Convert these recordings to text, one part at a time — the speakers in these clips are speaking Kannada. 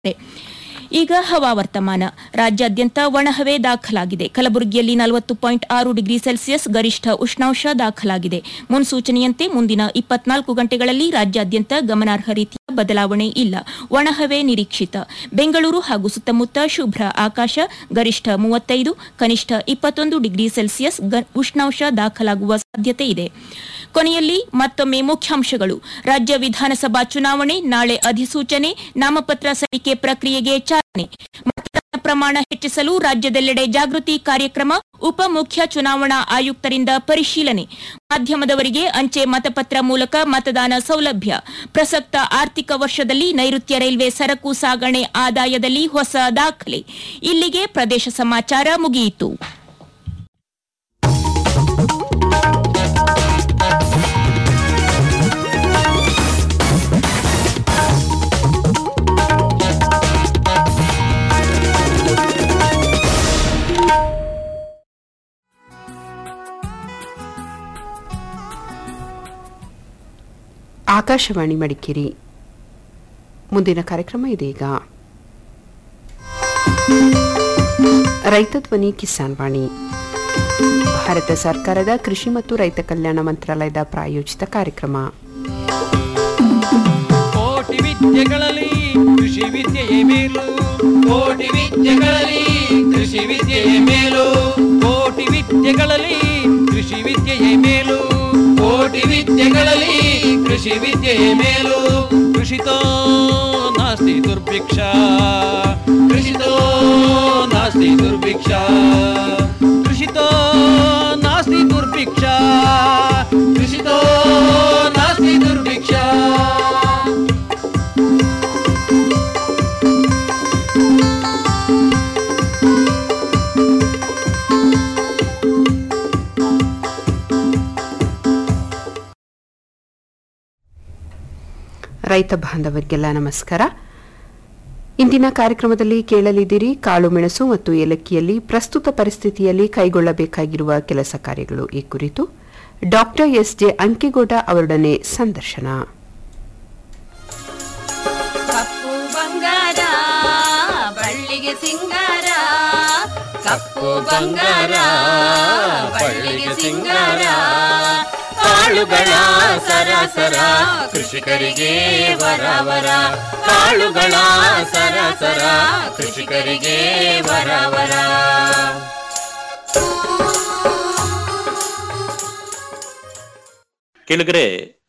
ಈಗ ಹವಾವರ್ತಮಾನ ರಾಜ್ಯಾದ್ಯಂತ ಒಣಹವೆ ದಾಖಲಾಗಿದೆ ಕಲಬುರಗಿಯಲ್ಲಿ ನಲವತ್ತು ಪಾಯಿಂಟ್ ಆರು ಡಿಗ್ರಿ ಸೆಲ್ಸಿಯಸ್ ಗರಿಷ್ಠ ಉಷ್ಣಾಂಶ ದಾಖಲಾಗಿದೆ ಮುನ್ಸೂಚನೆಯಂತೆ ಮುಂದಿನ ಇಪ್ಪತ್ನಾಲ್ಕು ಗಂಟೆಗಳಲ್ಲಿ ರಾಜ್ಯಾದ್ಯಂತ ಗಮನಾರ್ಹ ರೀತಿಯ ಬದಲಾವಣೆ ಇಲ್ಲ ಒಣಹವೆ ನಿರೀಕ್ಷಿತ ಬೆಂಗಳೂರು ಹಾಗೂ ಸುತ್ತಮುತ್ತ ಶುಭ್ರ ಆಕಾಶ ಗರಿಷ್ಠ ಮೂವತ್ತೈದು ಕನಿಷ್ಠ ಇಪ್ಪತ್ತೊಂದು ಡಿಗ್ರಿ ಸೆಲ್ಸಿಯಸ್ ಗ- ಉಷ್ಣಾಂಶ ದಾಖಲಾಗುವ ಸಾಧ್ಯತೆ ಇದೆ ಕೊನೆಯಲ್ಲಿ ಮತ್ತೊಮ್ಮೆ ಮುಖ್ಯಾಂಶಗಳು ರಾಜ್ಯ ವಿಧಾನಸಭಾ ಚುನಾವಣೆ ನಾಳೆ ಅಧಿಸೂಚನೆ ನಾಮಪತ್ರ ಸಲ್ಲಿಕೆ ಪ್ರಕ್ರಿಯೆಗೆ ಚಾಲನೆ ಮತದಾನ ಪ್ರಮಾಣ ಹೆಚ್ಚಿಸಲು ರಾಜ್ಯದೆಲ್ಲೆಡೆ ಜಾಗೃತಿ ಕಾರ್ಯಕ್ರಮ ಉಪ ಮುಖ್ಯ ಚುನಾವಣಾ ಆಯುಕ್ತರಿಂದ ಪರಿಶೀಲನೆ ಮಾಧ್ಯಮದವರಿಗೆ ಅಂಚೆ ಮತಪತ್ರ ಮೂಲಕ ಮತದಾನ ಸೌಲಭ್ಯ ಪ್ರಸಕ್ತ ಆರ್ಥಿಕ ವರ್ಷದಲ್ಲಿ ನೈಋತ್ಯ ರೈಲ್ವೆ ಸರಕು ಸಾಗಣೆ ಆದಾಯದಲ್ಲಿ ಹೊಸ ದಾಖಲೆ ಇಲ್ಲಿಗೆ ಪ್ರದೇಶ ಸಮಾಚಾರ ಮುಗಿಯಿತು ಆಕಾಶವಾಣಿ ಮಡಿಕೇರಿ ಮುಂದಿನ ಕಾರ್ಯಕ್ರಮ ಇದೀಗ ರೈತ ಧ್ವನಿ ಕಿಸಾನ್ ವಾಣಿ ಭಾರತ ಸರ್ಕಾರದ ಕೃಷಿ ಮತ್ತು ರೈತ ಕಲ್ಯಾಣ ಮಂತ್ರಾಲಯದ ಪ್ರಾಯೋಜಿತ ಕಾರ್ಯಕ್ರಮ ಕೋಟಿ ವಿದ್ಯೆಗಳಲ್ಲಿ ಕೃಷಿ ವಿದ್ಯೆಯೇ ಮೇಲು ಕೋಟಿ ವಿದ್ಯೆಗಳಲ್ಲಿ ಕೃಷಿ ವಿದ್ಯೆಯೇ ಮೇಲು ಕೋಟಿ ವಿದ್ಯೆಗಳಲ್ಲಿ ಕೃಷಿ ವಿದ್ಯೆಯೇ ಮೇಲು ಕೋಟಿ ವಿದ್ಯೆಗಳಲ್ಲಿ ಕೃಷಿ ವಿದ್ಯೆಯೇ ಮೇಲು ಕೃಷಿತೋ ನಾಸ್ತಿ ದುರ್ಭಿಕ್ಷ ಕೃಷಿತೋ ನಾಸ್ತಿ ದುರ್ಭಿಕ್ಷ ಕೃಷಿತೋ ನಾಸ್ತಿ ದುರ್ಭಿಕ್ಷ ಕೃಷಿತೋ ನಾಸ್ತಿ ದುರ್ಭಿಕ್ಷ ರೈತ ಬಾಂಧವರಿಗೆಲ್ಲ ನಮಸ್ಕಾರ ಇಂದಿನ ಕಾರ್ಯಕ್ರಮದಲ್ಲಿ ಕೇಳಲಿದ್ದೀರಿ ಕಾಳು ಮೆಣಸು ಮತ್ತು ಏಲಕ್ಕಿಯಲ್ಲಿ ಪ್ರಸ್ತುತ ಪರಿಸ್ಥಿತಿಯಲ್ಲಿ ಕೈಗೊಳ್ಳಬೇಕಾಗಿರುವ ಕೆಲಸ ಕಾರ್ಯಗಳು ಈ ಕುರಿತು ಡಾಕ್ಟರ್ ಎಸ್ ಜೆ ಅಂಕಿಗೌಡ ಅವರೊಡನೆ ಸಂದರ್ಶನ ಕಪ್ಪು ಬಂಗಾರ ಬಳ್ಳಿಗೆ ಸಿಂಗಾರ ಕಪ್ಪು ಬಂಗಾರ ಬಳ್ಳಿಗೆ ಸಿಂಗಾರ ಕಾಳುಗಳ ಸರಸರ ಕೃಷಿಕರಿಗೆ ವರವರ ಕಾಳುಗಳ ಸರಸರ ಕೃಷಿಕರಿಗೆ ವರವರ ಕೆಳಗರೆ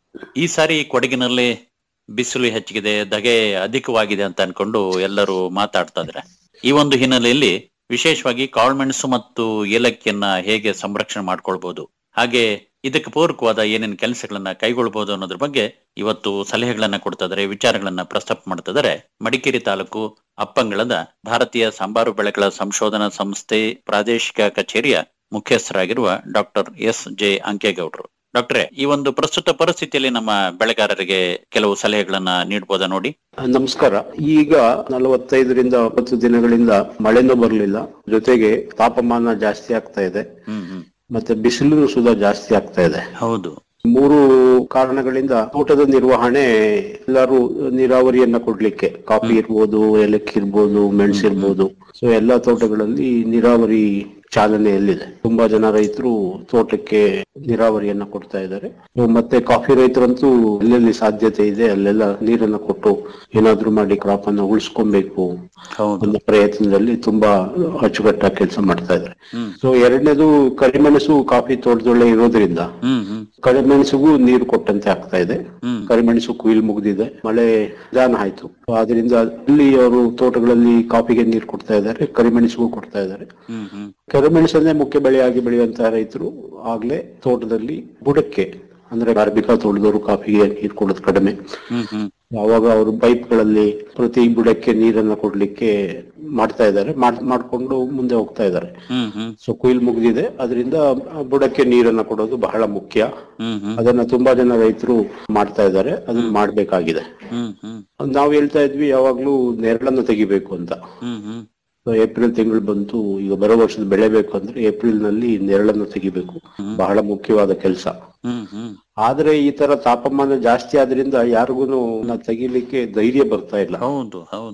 ಈ ಸಾರಿ ಕೊಡಗಿನಲ್ಲಿ ಬಿಸಿಲು ಹೆಚ್ಚಿಗಿದೆ ಧಗೆ ಅಧಿಕವಾಗಿದೆ ಅಂತ ಅನ್ಕೊಂಡು ಎಲ್ಲರೂ ಮಾತಾಡ್ತಾ ಇದ್ರೆ ಈ ಒಂದು ಹಿನ್ನೆಲೆಯಲ್ಲಿ ವಿಶೇಷವಾಗಿ ಕಾಳುಮೆಣಸು ಮತ್ತು ಏಲಕ್ಕಿಯನ್ನ ಹೇಗೆ ಸಂರಕ್ಷಣೆ ಮಾಡ್ಕೊಳ್ಬಹುದು ಹಾಗೆ ಇದಕ್ಕೆ ಪೂರಕವಾದ ಏನೇನು ಕೆಲಸಗಳನ್ನ ಕೈಗೊಳ್ಬಹುದು ಅನ್ನೋದ್ರ ಬಗ್ಗೆ ಇವತ್ತು ಸಲಹೆಗಳನ್ನ ಕೊಡ್ತಾ ಇದ್ದಾರೆ ವಿಚಾರಗಳನ್ನ ಪ್ರಸ್ತಾಪ ಮಾಡ್ತಾ ಇದ್ದಾರೆ ಮಡಿಕೇರಿ ತಾಲೂಕು ಅಪ್ಪಂಗಳದ ಭಾರತೀಯ ಸಾಂಬಾರು ಬೆಳೆಗಳ ಸಂಶೋಧನಾ ಸಂಸ್ಥೆ ಪ್ರಾದೇಶಿಕ ಕಚೇರಿಯ ಮುಖ್ಯಸ್ಥರಾಗಿರುವ ಡಾಕ್ಟರ್ ಎಸ್ ಜೆ ಅಂಕೇಗೌಡರು ಡಾಕ್ಟ್ರೆ ಈ ಒಂದು ಪ್ರಸ್ತುತ ಪರಿಸ್ಥಿತಿಯಲ್ಲಿ ನಮ್ಮ ಬೆಳೆಗಾರರಿಗೆ ಕೆಲವು ಸಲಹೆಗಳನ್ನ ನೀಡಬಹುದಾ ನೋಡಿ ನಮಸ್ಕಾರ ಈಗ ನಲವತ್ತೈದರಿಂದ ಅರವತ್ತು ದಿನಗಳಿಂದ ಮಳೆನೂ ಬರಲಿಲ್ಲ ಜೊತೆಗೆ ತಾಪಮಾನ ಜಾಸ್ತಿ ಆಗ್ತಾ ಇದೆ ಹ್ಮ್ ಹ್ಮ್ ಮತ್ತೆ ಬಿಸಿಲು ಸುಧಾ ಜಾಸ್ತಿ ಆಗ್ತಾ ಇದೆ ಹೌದು ಮೂರು ಕಾರಣಗಳಿಂದ ತೋಟದ ನಿರ್ವಹಣೆ ಎಲ್ಲರೂ ನೀರಾವರಿಯನ್ನ ಕೊಡ್ಲಿಕ್ಕೆ ಕಾಫಿ ಇರ್ಬೋದು ಏಲಕ್ಕಿ ಇರ್ಬೋದು ಮೆಣಸು ಇರ್ಬೋದು ಸೊ ಎಲ್ಲಾ ತೋಟಗಳಲ್ಲಿ ನೀರಾವರಿ ಚಾಲನೆಯಲ್ಲಿದೆ ತುಂಬಾ ಜನ ರೈತರು ತೋಟಕ್ಕೆ ನೀರಾವರಿಯನ್ನ ಕೊಡ್ತಾ ಇದ್ದಾರೆ ಸೊ ಮತ್ತೆ ಕಾಫಿ ರೈತರಂತೂ ಎಲ್ಲೆಲ್ಲಿ ಸಾಧ್ಯತೆ ಇದೆ ಅಲ್ಲೆಲ್ಲ ನೀರನ್ನ ಕೊಟ್ಟು ಏನಾದ್ರೂ ಮಾಡಿ ಕ್ರಾಪ್ ಅನ್ನ ಉಳಿಸ್ಕೊಬೇಕು ಹೌದು ಒಂದು ಪ್ರಯತ್ನದಲ್ಲಿ ತುಂಬಾ ಅಚ್ಚುಕಟ್ಟಾಗಿ ಕೆಲಸ ಮಾಡ್ತಾ ಇದ್ದಾರೆ ಹ್ಮ್ ಸೊ ಎರಡನೇದು ಕರಿಮೆಣಸು ಕಾಫಿ ತೋಟದೊಳ್ಳೆ ಇರೋದ್ರಿಂದ ಹ್ಮ್ ಹ್ಮ್ ಕರಿಮೆಣಸಿಗೂ ನೀರು ಕೊಟ್ಟಂತೆ ಆಗ್ತಾ ಇದೆ ಹ್ಮ್ ಕರಿಮೆಣಸು ಕುಯಿಲ್ ಮುಗಿದಿದೆ ಮಳೆ ನಿಧಾನ ಆಯ್ತು So ಆದ್ರಿಂದ ಅಲ್ಲಿ ಅವರು ತೋಟಗಳಲ್ಲಿ ಕಾಫಿಗೆ ನೀರು ಕೊಡ್ತಾ ಇದ್ದಾರೆ ಕರಿಮೆಣಸಿಗೂ ಕೊಡ್ತಾ ಇದ್ದಾರೆ ಹ್ಮ್ ಹ್ಮ್ ಕರಿಮೆಣಸನ್ನೇ ಮುಖ್ಯ ಬೆಳೆಯಾಗಿ ಬೆಳೆಯುವಂತಹ ರೈತರು ಆಗ್ಲೇ ತೋಟದಲ್ಲಿ ಬುಡಕ್ಕೆ ಅಂದ್ರೆ ಅರಬಿಕಾ ತೋಟದವರು ಕಾಫಿಗೆ ನೀರು ಕೊಡೋದು ಕಡಿಮೆ ಹ್ಮ್ ಹ್ಮ್ ಅವಾಗ ಅವರು ಪೈಪ್ಗಳಲ್ಲಿ ಪ್ರತಿ ಬುಡಕ್ಕೆ ನೀರನ್ನ ಕೊಡ್ಲಿಕ್ಕೆ ಮಾಡ್ತಾ ಇದ್ದಾರೆ ಮಾಡ್- ಮಾಡ್ಕೊಂಡು ಮುಂದೆ ಹೋಗ್ತಾ ಇದ್ದಾರೆ ಹ್ಮ್ ಹ್ಮ್ ಸೊ ಕುಯಿಲ್ ಮುಗಿದಿದೆ ಅದರಿಂದ ಬುಡಕ್ಕೆ ನೀರನ್ನ ಕೊಡೋದು ಬಹಳ ಮುಖ್ಯ ಹ್ಮ್ ಹ್ಮ್ ಅದನ್ನ ತುಂಬಾ ಜನ ರೈತರು ಮಾಡ್ತಾ ಇದ್ದಾರೆ ಅದನ್ನ ಮಾಡ್ಬೇಕಾಗಿದೆ ಹ್ಮ್ ಹ್ಮ್ ನಾವು ಹೇಳ್ತಾ ಇದ್ವಿ ಯಾವಾಗ್ಲೂ ನೆರಳನ್ನ ತೆಗಿಬೇಕು ಅಂತ ಹ್ಮ್ ಹ್ಮ್ So ಏಪ್ರಿಲ್ ತಿಂಗಳು ಬಂತು ಈಗ ಬರೋ ವರ್ಷದ ಬೆಳೆ ಬೇಕು ಅಂದ್ರೆ ಏಪ್ರಿಲ್ ನಲ್ಲಿ ನೆರಳನ್ನು ತೆಗಿಬೇಕು ಬಹಳ ಮುಖ್ಯವಾದ ಕೆಲಸ ಹ್ಮ್ ಹ್ಮ್ ಆದ್ರೆ ಈ ತರ ತಾಪಮಾನ ಜಾಸ್ತಿ ಆದ್ರಿಂದ ಯಾರಿಗೂ ತೆಗಿಲಿಕ್ಕೆ ಧೈರ್ಯ ಬರ್ತಾ ಇಲ್ಲ ಹೌದು ಹೌದು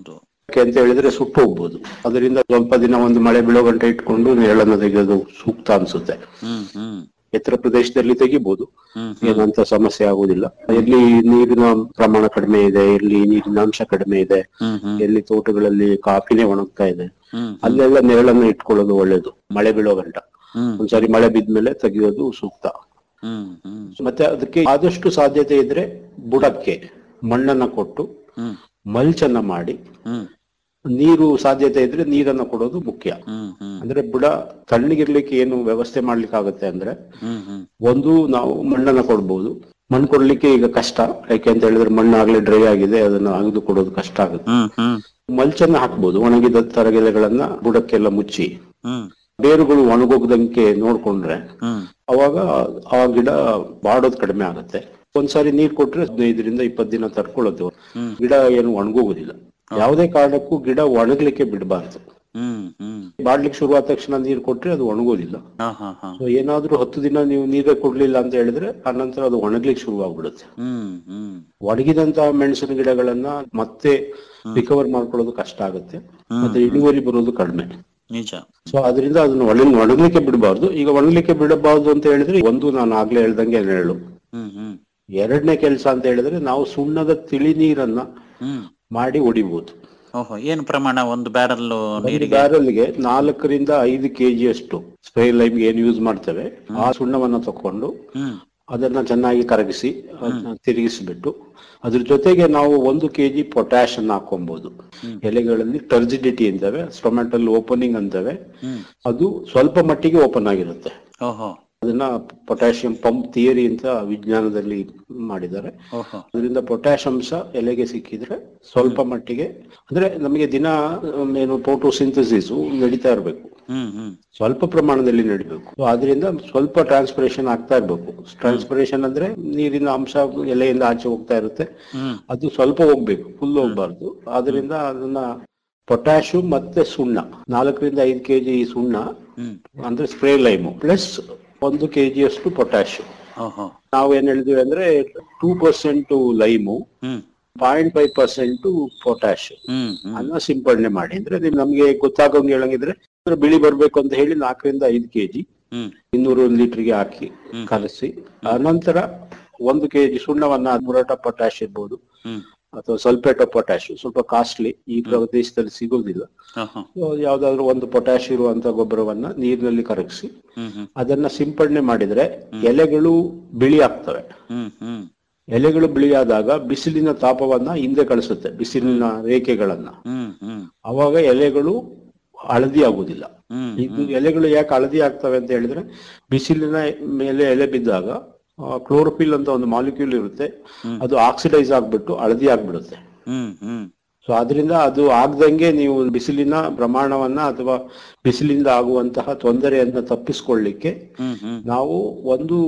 ಯಾಕೆ ಅಂತ ಹೇಳಿದ್ರೆ ಸುಟ್ಟು ಹೋಗ್ಬೋದು ಅದರಿಂದ ಸ್ವಲ್ಪ ದಿನ ಒಂದು ಮಳೆ ಬೀಳೋ ಗಂಟೆ ಇಟ್ಕೊಂಡು ನೆರಳನ್ನ ತೆಗೆಯೋದು ಸೂಕ್ತ ಅನ್ಸುತ್ತೆ ಹ್ಮ್ ಹ್ಮ್ ಎತ್ತರ ಪ್ರದೇಶದಲ್ಲಿ ತೆಗಿಬಹುದು ಹ್ಮ್ ಏನಂತ ಸಮಸ್ಯೆ ಆಗುದಿಲ್ಲ ಎಲ್ಲಿ ನೀರಿನ ಪ್ರಮಾಣ ಕಡಿಮೆ ಇದೆ ಎಲ್ಲಿ ನೀರಿನ ಅಂಶ ಕಡಿಮೆ ಇದೆ ಹ್ಮ್ ಹ್ಮ್ ಎಲ್ಲಿ ತೋಟಗಳಲ್ಲಿ ಕಾಫಿನೇ ಒಣಗ್ತಾ ಇದೆ ಹ್ಮ್ ಅಲ್ಲೆಲ್ಲ ನೆರಳನ್ನ ಇಟ್ಕೊಳ್ಳೋದು ಒಳ್ಳೇದು ಮಳೆ ಬೀಳೋ ಗಂಟ ಹ್ಮ್ ಒಂದ್ಸರಿ ಮಳೆ ಬಿದ್ಮೇಲೆ ತೆಗೆಯೋದು ಸೂಕ್ತ ಹ್ಮ್ ಹ್ಮ್ ಮತ್ತೆ ಅದಕ್ಕೆ ಆದಷ್ಟು ಸಾಧ್ಯತೆ ಇದ್ರೆ ಬುಡಕ್ಕೆ ಮಣ್ಣನ್ನ ಕೊಟ್ಟು ಹ್ಮ್ ಮಲ್ಚನ್ನ ಮಾಡಿ ಹ್ಮ್ ನೀರು ಸಾಧ್ಯತೆ ಇದ್ರೆ ನೀರನ್ನ ಕೊಡೋದು ಮುಖ್ಯ ಹ್ಮ್ ಹ್ಮ್ ಅಂದ್ರೆ ಬುಡ ತಣ್ಣಗಿರ್ಲಿಕ್ಕೆ ಏನು ವ್ಯವಸ್ಥೆ ಮಾಡ್ಲಿಕ್ಕೆ ಆಗುತ್ತೆ ಅಂದ್ರೆ ಹ್ಮ್ ಹ್ಮ್ ಒಂದು ನಾವು ಮಣ್ಣನ್ನ ಕೊಡ್ಬೋದು ಮಣ್ಣು ಕೊಡ್ಲಿಕ್ಕೆ ಈಗ ಕಷ್ಟ ಯಾಕೆ ಅಂತ ಹೇಳಿದ್ರೆ ಮಣ್ಣು ಆಗ್ಲೇ ಡ್ರೈ ಆಗಿದೆ ಅದನ್ನ ಅಗೆದು ಕೊಡೋದು ಕಷ್ಟ ಆಗುತ್ತೆ ಹ್ಮ್ ಹ್ಮ್ ಮಲ್ಚನ್ನ ಹಾಕ್ಬೋದು ಒಣಗಿದ ತರಗೆಲೆಗಳನ್ನ ಬುಡಕ್ಕೆಲ್ಲ ಮುಚ್ಚಿ ಹ್ಮ್ ಬೇರುಗಳು ಒಣಗೋಗ್ದಂಗೆ ನೋಡ್ಕೊಂಡ್ರೆ ಹ್ಮ್ ಅವಾಗ ಆ ಗಿಡ ಬಾಡೋದು ಕಡಿಮೆ ಆಗುತ್ತೆ ಒಂದ್ಸಾರಿ ನೀರ್ ಕೊಟ್ರೆ ಹದಿನೈದರಿಂದ ಇಪ್ಪತ್ತು ದಿನ ತಡ್ಕೊಳ್ಳುತ್ತೆ ಹ್ಮ್. ಗಿಡ ಏನು ಒಣಗೋಗುದಿಲ್ಲ ಯಾವುದೇ ಕಾರಣಕ್ಕೂ ಗಿಡ ಒಣಗ್ಲಿಕ್ಕೆ ಬಿಡಬಾರ್ದು ಹ್ಮ್ ಹ್ಮ್ ಬಾಡ್ಲಿಕ್ಕೆ ಶುರುವಾದ ತಕ್ಷಣ ನೀರ್ ಕೊಟ್ರೆ ಅದು ಒಣಗೋದಿಲ್ಲ ಹಾ ಹಾ ಹಾ ಸೊ ಏನಾದ್ರೂ ಹತ್ತು ದಿನ ನೀವು ನೀರೇ ಕೊಡ್ಲಿಲ್ಲ ಅಂತ ಹೇಳಿದ್ರೆ ಆನಂತರ ಅದು ಒಣಗ್ಲಿಕ್ಕೆ ಶುರುವಾಗ್ಬಿಡುತ್ತೆ ಹ್ಮ್ ಹ್ಮ್ ಒಣಗಿದಂತಹ ಮೆಣಸಿನ ಗಿಡಗಳನ್ನ ಮತ್ತೆ ರಿಕವರ್ ಮಾಡ್ಕೊಳ್ಳೋದು ಕಷ್ಟ ಆಗುತ್ತೆ ಮತ್ತೆ ಇಳುವರಿ ಬರೋದು ಕಡಿಮೆ ನಿಜ ಸೊ ಅದರಿಂದ ಅದನ್ನ ಒಣ ಒಣಗ್ಲಿಕ್ಕೆ ಬಿಡಬಾರ್ದು ಈಗ ಒಣಗ್ಲಿಕ್ಕೆ ಬಿಡಬಾರ್ದು ಅಂತ ಹೇಳಿದ್ರೆ ಒಂದು ನಾನು ಆಗ್ಲೇ ಹೇಳ್ದಂಗೆ ನೆರಳು ಹ್ಮ್ ಹ್ಮ್ ಎರಡನೇ ಕೆಲಸ ಅಂತ ಹೇಳಿದ್ರೆ ನಾವು ಸುಣ್ಣದ ತಿಳಿ ನೀರನ್ನ ಹ್ಮ್ ಮಾಡಿ ಹೊಡಿಬಹುದು ಓಹೋ ಏನು ಪ್ರಮಾಣ ಒಂದು ಬ್ಯಾರಲ್ ನೀರಿಗೆ ಬ್ಯಾರಲ್ಗೆ ನಾಲ್ಕರಿಂದ ಐದು ಕೆಜಿ ಅಷ್ಟು ಸ್ಪ್ರೇ ಲೈಮ್ಗೆ ಏನ್ ಯೂಸ್ ಮಾಡ್ತೇವೆ ಆ ಸುಣ್ಣವನ್ನ ತಕೊಂಡು ಹ್ಮ್ ಅದನ್ನ ಚೆನ್ನಾಗಿ ಕರಗಿಸಿ ಅದನ್ನ ತಿರುಗಿಸ್ಬಿಟ್ಟು ಅದ್ರ ಜೊತೆಗೆ ನಾವು ಒಂದು ಕೆಜಿ ಪೊಟ್ಯಾಶ್ ಅನ್ನ ಹಾಕೊಬಹುದು ಎಲೆಗಳಲ್ಲಿ ಟರ್ಜಿಡಿಟಿ ಅಂತವೆ ಸ್ಟೊಮ್ಯಾಟಲ್ ಓಪನಿಂಗ್ ಅಂತವೆ ಹ್ಮ್ ಅದು ಸ್ವಲ್ಪ ಮಟ್ಟಿಗೆ ಓಪನ್ ಆಗಿರುತ್ತೆ ಓಹೋ ಅದನ್ನ ಪೊಟ್ಯಾಷಿಯಂ ಪಂಪ್ ಥಿಯರಿ ಅಂತ ವಿಜ್ಞಾನದಲ್ಲಿ ಮಾಡಿದ್ದಾರೆ ಓಹೋ ಅದರಿಂದ ಪೊಟ್ಯಾಶ್ ಅಂಶ ಎಲೆಗೆ ಸಿಕ್ಕಿದ್ರೆ ಸ್ವಲ್ಪ ಮಟ್ಟಿಗೆ ಅಂದ್ರೆ ನಮಗೆ ದಿನ um, ಏನು ಫೋಟೋಸಿಂಥಸಿಸ್ ನಡೀತಾ ಇರಬೇಕು ಹ್ಮ್ ಹ್ಮ್ ಸ್ವಲ್ಪ ಪ್ರಮಾಣದಲ್ಲಿ ನಡಿಬೇಕು So, ಅದರಿಂದ ಸ್ವಲ್ಪ ಟ್ರಾನ್ಸ್ಪಿರೇಷನ್ ಆಗ್ತಾ ಇರ್ಬೇಕು ಟ್ರಾನ್ಸ್ಪಿರೇಷನ್ ಅಂದ್ರೆ ನೀರಿನ ಅಂಶ ಎಲೆಯಿಂದ ಆಚೆ ಹೋಗ್ತಾ ಇರುತ್ತೆ ಹ್ಮ್ ಅದು ಸ್ವಲ್ಪ ಹೋಗ್ಬೇಕು ಫುಲ್ ಹೋಗ್ಬಾರ್ದು ಅದರಿಂದ ಅದನ್ನ ಪೊಟ್ಯಾಶು ಮತ್ತೆ ಸುಣ್ಣ ನಾಲ್ಕರಿಂದ ಐದು ಕೆಜಿ ಸುಣ್ಣ ಹ್ಮ್ ಅಂದ್ರೆ ಸ್ಪ್ರೇ ಲೈಮು ಪ್ಲಸ್ ಒಂದು ಕೆಜಿ ಅಷ್ಟು ಪೊಟ್ಯಾಶ್ ಓಹೋ ನಾವು ಏನ್ ಹೇಳಿದ್ವಿ ಅಂದ್ರೆ two percent lime hmm point five percent potash hmm hmm ಅನ್ನ ಸಿಂಪಡಣೆ ಮಾಡಿ ಅಂದ್ರೆ ನೀವು ನಮ್ಗೆ ಗೊತ್ತಾಗೋಂಗ್ ಹೇಳಂಗಿದ್ರೆ ಅಂದ್ರೆ ಬಿಳಿ ಬರ್ಬೇಕು ಅಂತ ಹೇಳಿ ನಾಲ್ಕರಿಂದ ಐದು ಕೆಜಿ ಹ್ಮ್ ಇನ್ನೂರು ಲೀಟರ್ಗೆ ಹಾಕಿ ಕಲಸಿ ಆನಂತರ ಒಂದು ಕೆಜಿ ಸುಣ್ಣವನ್ನ ಮುರಾಟ ಪೊಟ್ಯಾಶ್ ಇರ್ಬೋದು ಹ್ಮ್ ಅಥವಾ ಸಲ್ಫೇಟ್ ಆಫ್ ಪೊಟ್ಯಾಶ್ ಸ್ವಲ್ಪ ಕಾಸ್ಟ್ಲಿ ಈ ಪ್ರದೇಶದಲ್ಲಿ ಸಿಗೋದಿಲ್ಲ ಓಹೋ So, ಯಾವ್ದಾದ್ರು ಒಂದು ಪೊಟ್ಯಾಶ್ ಇರುವಂತ ಗೊಬ್ಬರವನ್ನ ನೀರಿನಲ್ಲಿ ಕರಗಿಸಿ ಹ್ಮ್ ಹ್ಮ್ ಅದನ್ನ ಸಿಂಪಡಣೆ ಮಾಡಿದ್ರೆ ಎಲೆಗಳು ಬಿಳಿ ಆಗ್ತವೆ ಹ್ಮ್ ಹ್ಮ್ ಎಲೆಗಳು ಬಿಳಿಯಾದಾಗ ಬಿಸಿಲಿನ ತಾಪವನ್ನ ಹಿಂದೆ ಕಳಿಸುತ್ತೆ ಬಿಸಿಲಿನ ರೇಖೆಗಳನ್ನ ಹ್ಮ್ ಹ್ಮ್ ಅವಾಗ ಎಲೆಗಳು ಹಳದಿ ಆಗುದಿಲ್ಲ ಹ್ಮ್ ಇದು ಎಲೆಗಳು ಯಾಕೆ ಹಳದಿ ಆಗ್ತವೆ ಅಂತ ಹೇಳಿದ್ರೆ ಬಿಸಿಲಿನ ಮೇಲೆ ಎಲೆ ಬಿದ್ದಾಗ ಕ್ಲೋರೋಫಿಲ್ ಅಂತ ಒಂದು ಮಾಲಿಕ್ಯೂಲ್ ಇರುತ್ತೆ ಅದು ಆಕ್ಸಿಡೈಸ್ ಆಗ್ಬಿಟ್ಟು ಹಳದಿ ಆಗ್ಬಿಡುತ್ತೆ ಹ್ಮ್ ಹ್ಮ್ ಸೊ ಅದರಿಂದ ಅದು ಆಗ್ದಂಗೆ ನೀವು ಬಿಸಿಲಿನ ಪ್ರಮಾಣವನ್ನ ಅಥವಾ ಬಿಸಿಲಿಂದ ಆಗುವಂತಹ ತೊಂದರೆಯನ್ನ ತಪ್ಪಿಸ್ಕೊಳ್ಳಿಕ್ಕೆ ಹ್ಮ್ ಹ್ಮ್ ನಾವು ಒಂದು